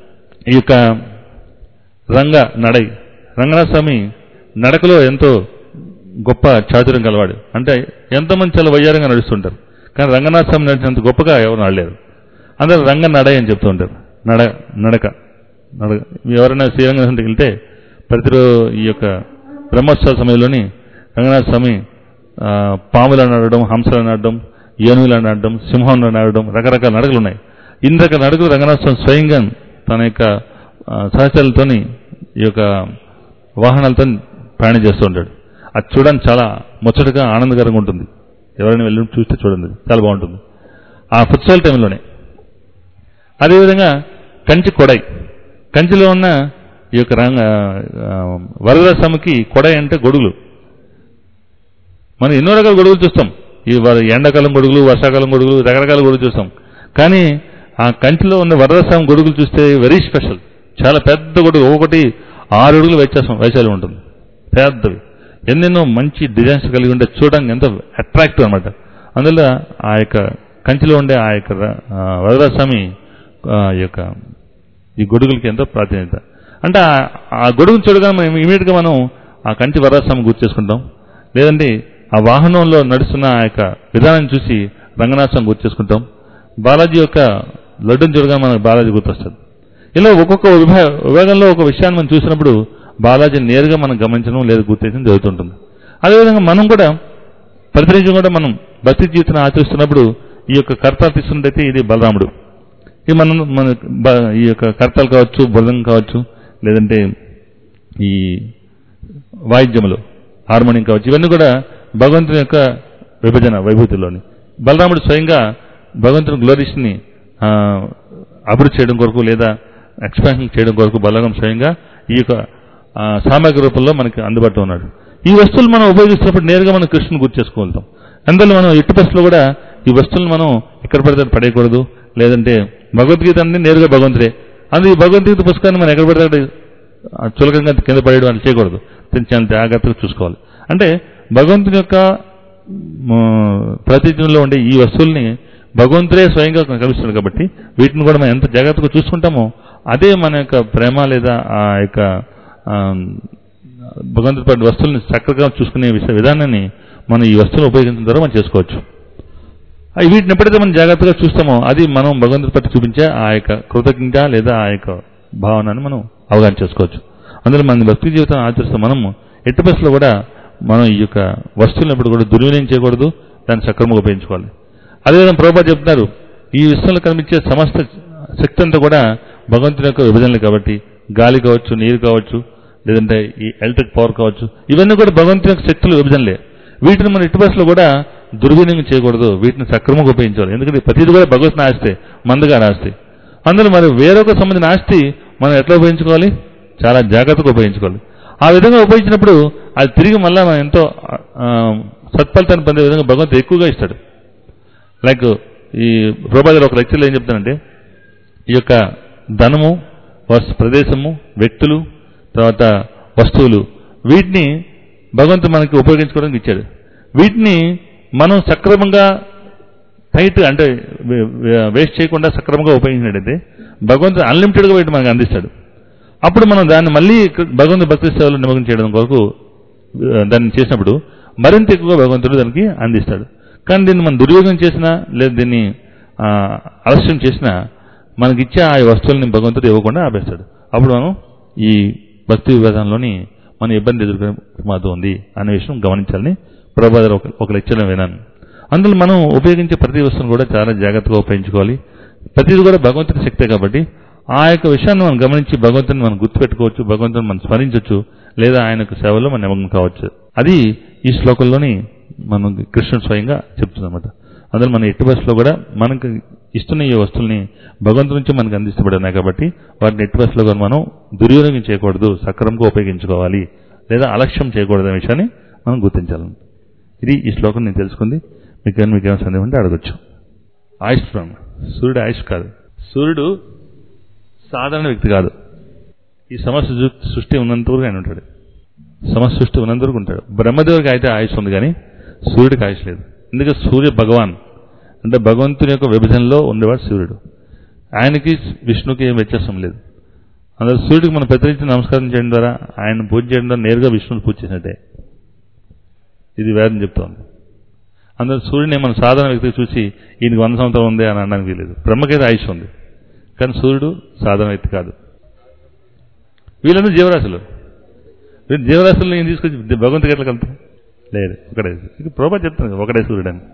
ఈ యొక్క రంగ నడై రంగనాథ స్వామి నడకలో ఎంతో గొప్ప చాతుర్యం కలవాడు అంటే ఎంతోమంది చాలా వయ్యారంగా నడుస్తుంటారు కానీ రంగనాథ స్వామి నడిచినంత గొప్పగా ఎవరు నడలేరు అందరూ రంగ నడై అని చెప్తూ ఉంటారు నడ నడక నడక ఎవరైనా శ్రీరంగనాథంకి వెళ్తే ప్రతిరోజు ఈ యొక్క బ్రహ్మోత్సవ సమయంలోని రంగనాథ స్వామి ఆ, పాములను నడడం హంసలను నడడం ఏనుగులను నడడం సింహం నడడం రకరకాల నడకలు ఉన్నాయి ఇన్ని రకాల నడకలు రంగనాథ స్వామి స్వయంగా తన యొక్క ఆ, సహచరులతోని ఈ యొక్క వాహనాలతో ప్రయాణం చేస్తూ ఉంటాడు అది చూడడానికి చాలా ముచ్చటగా ఆనందకరంగా ఉంటుంది ఎవరైనా వెళ్ళి చూస్తే చూడండి చాలా బాగుంటుంది ఆ ఫుట్సాల్ టైంలోనే అదేవిధంగా కంచి కొడై కంచిలో ఉన్న ఈ యొక్క రంగ ఆ, వరదస్వామికి కొడై అంటే గొడుగులు మనం ఎన్నో రకాల గొడుగులు చూస్తాం ఈ వ- ఎండాకాలం గొడుగులు వర్షాకాలం గొడుగులు రకరకాల గొడుగులు చూస్తాం కానీ ఆ కంచిలో ఉన్న వరదస్వామి గొడుగులు చూస్తే వెరీ స్పెషల్ చాలా పెద్ద గొడుగు ఒకటి ఆరు అడుగులు వ్యత్యాసం వైశాల్యం ఉంటుంది పెద్దవి ఎన్నెన్నో మంచి డిజైన్స్ కలిగి ఉంటే చూడడానికి ఎంతో అట్రాక్టివ్ అనమాట అందువల్ల ఆ యొక్క కంచిలో ఉండే ఆ యొక్క ర- ఆ వరదస్వామి ఆ యొక్క ఈ గొడుగులకి ఎంతో ప్రాధాన్యత అంటే ఆ- ఆ గొడుగును చూడగానే మనం ఇమీడియట్గా మనం ఆ కంచి వరదస్వామి గుర్తు చేసుకుంటాం లేదంటే ఆ వాహనంలో నడుస్తున్న ఆ యొక్క విధానాన్ని చూసి రంగనాథస్వామి గుర్తు చేసుకుంటాం బాలాజీ యొక్క లడ్డును చూడగానే మనకు బాలాజీ గుర్తొస్తుంది ఇలా ఒక్కొక్క విభా విభాగంలో ఒక విషయాన్ని మనం చూసినప్పుడు బాలాజీ నేరుగా మనం గమనించడం లేదా గుర్తించడం జరుగుతుంటుంది అదేవిధంగా మనం కూడా ప్రతినిత్యం కూడా మనం భక్తి జీవితాన్ని ఆచరిస్తున్నప్పుడు ఈ యొక్క కర్త తీసుకున్నట్టయితే ఇది బలరాముడు ఇది మనం మన బ- ఈ యొక్క కర్తలు కావచ్చు బృందం కావచ్చు లేదంటే ఈ వాయిద్యములు హార్మోనియం కావచ్చు ఇవన్నీ కూడా భగవంతుని యొక్క విభజన వైభూతిలోని బలరాముడు స్వయంగా భగవంతుని గ్లోరీస్ని అభివృద్ధి చేయడం కొరకు లేదా ఎక్స్పాన్షన్ చేయడం కొరకు బలరాం స్వయంగా ఈ యొక్క ఆ, సామాగ్రి రూపంలో మనకి అందుబాటులో ఉన్నాడు ఈ వస్తువులు మనం ఉపయోగిస్తున్నప్పుడు నేరుగా మనం కృష్ణుని గుర్తు చేసుకోగలుగుతాం అందులో మనం ఎట్టి పరిస్థితుల్లో కూడా ఈ వస్తువులను మనం ఎక్కడ పడితే అక్కడ పడేయకూడదు లేదంటే భగవద్గీత అనేది నేరుగా భగవంతుడే అందుకే ఈ భగవద్గీత పుస్తకాన్ని మనం ఎక్కడ పడితే అక్కడ ఆ, చులకంగా కింద పడేయడం అని చేయకూడదు దీన్ని చాలా జాగ్రత్తగా చూసుకోవాలి అంటే భగవంతుని యొక్క ప్రతిజ్ఞలో ఉండే ఈ వస్తువుల్ని భగవంతుడే స్వయంగా కలుస్తున్నాడు కాబట్టి వీటిని కూడా మనం ఎంత జాగ్రత్తగా చూసుకుంటామో అదే మన యొక్క ప్రేమ లేదా ఆ యొక్క ఆ, భగవంతుడి పట్ల వస్తువుల్ని చక్కగా చూసుకునే విషయ విధానాన్ని మనం ఈ వస్తువులు ఉపయోగించడం ద్వారా మనం చేసుకోవచ్చు అవి వీటిని ఎప్పుడైతే మనం జాగ్రత్తగా చూస్తామో అది మనం భగవంతుడి పట్ల చూపించే ఆ యొక్క కృతజ్ఞత లేదా ఆ యొక్క భావనని మనం అవగాహన చేసుకోవచ్చు అందులో మన భక్తి జీవితం ఆచరిస్తాం మనము ఎట్టి బస్సులో కూడా మనం ఈ యొక్క వస్తువులను ఎప్పుడు కూడా దుర్వినియోగం చేయకూడదు దాన్ని సక్రమంగా ఉపయోగించుకోవాలి అదేవిధంగా ప్రభా చెప్తున్నారు ఈ విశ్వంలో కనిపించే సమస్త శక్తి అంతా కూడా భగవంతుని యొక్క విభజనలు కాబట్టి గాలి కావచ్చు నీరు కావచ్చు లేదంటే ఈ ఎలక్ట్రిక్ పవర్ కావచ్చు ఇవన్నీ కూడా భగవంతుని యొక్క శక్తులు విభజనలే వీటిని మన ఇటు బస్సులో కూడా దుర్వినియోగం చేయకూడదు వీటిని సక్రమంగా ఉపయోగించాలి ఎందుకంటే ప్రతిది కూడా భగవత్ ఆస్తి మందుగా ఆస్తి అందులో మరి వేరొక సంబంధించిన ఆస్తి మనం ఎట్లా ఉపయోగించుకోవాలి చాలా జాగ్రత్తగా ఉపయోగించుకోవాలి ఆ విధంగా ఉపయోగించినప్పుడు అది తిరిగి మళ్ళీ మనం ఎంతో ఆ, సత్ఫలితాన్ని పొందే విధంగా భగవంతుడు ఎక్కువగా ఇస్తాడు లైక్ ఈ ప్రభాకర్ ఒక లెక్చర్లో ఏం చెప్తానంటే ఈ యొక్క ధనము వస్ ప్రదేశము వ్యక్తులు తర్వాత వస్తువులు వీటిని భగవంతుడు మనకి ఉపయోగించుకోవడానికి ఇచ్చాడు వీటిని మనం సక్రమంగా టైట్ అంటే వేస్ట్ చేయకుండా సక్రమంగా ఉపయోగించినట్టయితే భగవంతుడు అన్లిమిటెడ్గా వీటిని మనకు అందిస్తాడు అప్పుడు మనం దాన్ని మళ్ళీ భగవంతుడి భక్తి సేవలో నిమగ్నం చేయడం కొరకు ఆ, దాన్ని చేసినప్పుడు మరింత ఎక్కువగా భగవంతుడు దానికి అందిస్తాడు కానీ దీన్ని మనం దుర్యోగం చేసినా లేదా దీన్ని ఆ, ఆలస్యం చేసినా మనకి ఇచ్చే ఆ వస్తువుల్ని భగవంతుడు ఇవ్వకుండా ఆపేస్తాడు అప్పుడు మనం ఈ భక్తి విభాగంలోని మన ఇబ్బంది ఎదుర్కొనే ప్రమాదం ఉంది అనే విషయం గమనించాలని ప్రభాదర్ ఒక ఒక లెక్చర్లో విన్నాను అందులో మనం ఉపయోగించే ప్రతి వస్తువును కూడా చాలా జాగ్రత్తగా ఉపయోగించుకోవాలి ప్రతిది కూడా భగవంతుడి శక్తే కాబట్టి ఆ యొక్క విషయాన్ని మనం గమనించి భగవంతుని మనం గుర్తుపెట్టుకోవచ్చు భగవంతుని మనం స్మరించవచ్చు లేదా ఆయన యొక్క సేవలో మనం నిమగ్నం కావచ్చు అది ఈ శ్లోకంలోని మనం కృష్ణుడు స్వయంగా చెప్తుందన్నమాట అందులో మన ఎట్టి బస్సులో కూడా మనకు ఇస్తున్న ఈ వస్తువుల్ని భగవంతు నుంచి మనకు అందిస్తబడినాయి కాబట్టి వాటిని ఎట్టి బస్సులో కూడా మనం దుర్వినియోగం చేయకూడదు సక్రమంగా ఉపయోగించుకోవాలి లేదా అలక్ష్యం చేయకూడదు అనే విషయాన్ని మనం గుర్తించాలి ఇది ఈ శ్లోకం నేను తెలుసుకుంది మీకు ఏమైనా మీకు ఏమైనా సందేహం ఉంటే అడగచ్చు ఆయుష్ బ్రహ్మ సూర్యుడు ఆయుష్ కాదు సూర్యుడు సాధారణ వ్యక్తి కాదు ఈ సమస్య సృ- సృష్టి ఉన్నంత వరకు ఆయన ఉంటాడు సమస్య సృష్టి ఉన్నంత వరకు ఉంటాడు బ్రహ్మదేవుడికి అయితే ఆయుష్ ఉంది కానీ సూర్యుడికి ఆయుష్ లేదు ఎందుకంటే సూర్య భగవాన్ అంటే భగవంతుని యొక్క విభజనలో ఉండేవాడు సూర్యుడు ఆయనకి విష్ణుకి ఏం వ్యత్యాసం లేదు అందులో సూర్యుడికి మనం ప్రతినిత్యం నమస్కారం చేయడం ద్వారా ఆయన పూజ చేయడం ద్వారా నేరుగా విష్ణుని పూజ చేసినట్టే ఇది వేదం చెప్తోంది అందులో సూర్యుని మనం సాధారణ వ్యక్తికి చూసి ఈయనకి వంద సంవత్సరం ఉంది అని అనడానికి వీలేదు బ్రహ్మకైతే ఆయుష్ ఉంది కానీ సూర్యుడు సాధారణ వ్యక్తి కాదు వీళ్ళందరూ జీవరాశులు వీళ్ళు జీవరాశులను నేను తీసుకొచ్చి భగవంతుకి ఎట్లా కలుపుతాం లేదు ఒకటే ఇక ప్రోభా చెప్తాను కదా, ఒకటే సూర్యుడు అని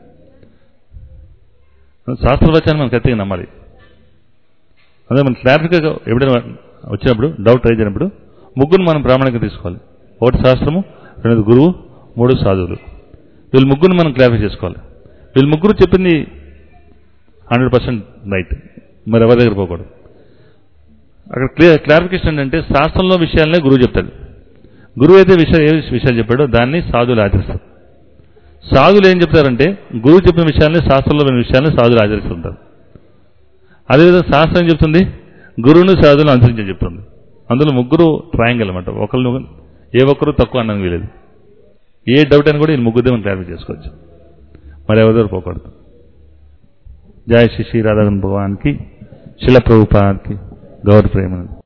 శాస్త్రవచనం మనం ఖచ్చితంగా నమ్మాలి అదే మనం క్లారిఫిక్గా ఎప్పుడైనా వచ్చినప్పుడు డౌట్ రైజ్ అయినప్పుడు ముగ్గురు మనం ప్రామాణికంగా తీసుకోవాలి ఒకటి శాస్త్రము రెండోది గురువు మూడు సాధువులు వీళ్ళు ముగ్గురు మనం క్లారిఫై చేసుకోవాలి వీళ్ళు ముగ్గురు చెప్పింది హండ్రెడ్ పర్సెంట్ రైట్ మరి ఎవరి దగ్గర పోకూడదు అక్కడ క్లియర్ క్లారిఫికేషన్ ఏంటంటే శాస్త్రంలో విషయాలనే గురువు చెప్తాడు గురువు అయితే విషయం ఏ విషయాలు చెప్పాడో దాన్ని సాధువులు ఆచరిస్తారు సాధువులు ఏం చెప్తారంటే గురువు చెప్పిన విషయాల్ని శాస్త్రంలో విన్న విషయాల్ని సాధువులు ఆచరిస్తుంటారు అదేవిధంగా శాస్త్రం ఏం చెప్తుంది గురువుని సాధువులను అనుసరించని చెప్తుంది అందులో ముగ్గురు ట్రయాంగిల్ అనమాట ఒకళ్ళు ఏ ఒక్కరు తక్కువ అన్నది వీలేదు ఏ డౌట్ అని కూడా ఈ ముగ్గురు మనం క్లారిఫై చేసుకోవచ్చు మరి ఎవరి దగ్గర పోకూడదు జయ శ్రీ శ్రీ రాధాగన్ భగవాన్కి శిల ప్రభుపాద్కి గౌర ప్రేమ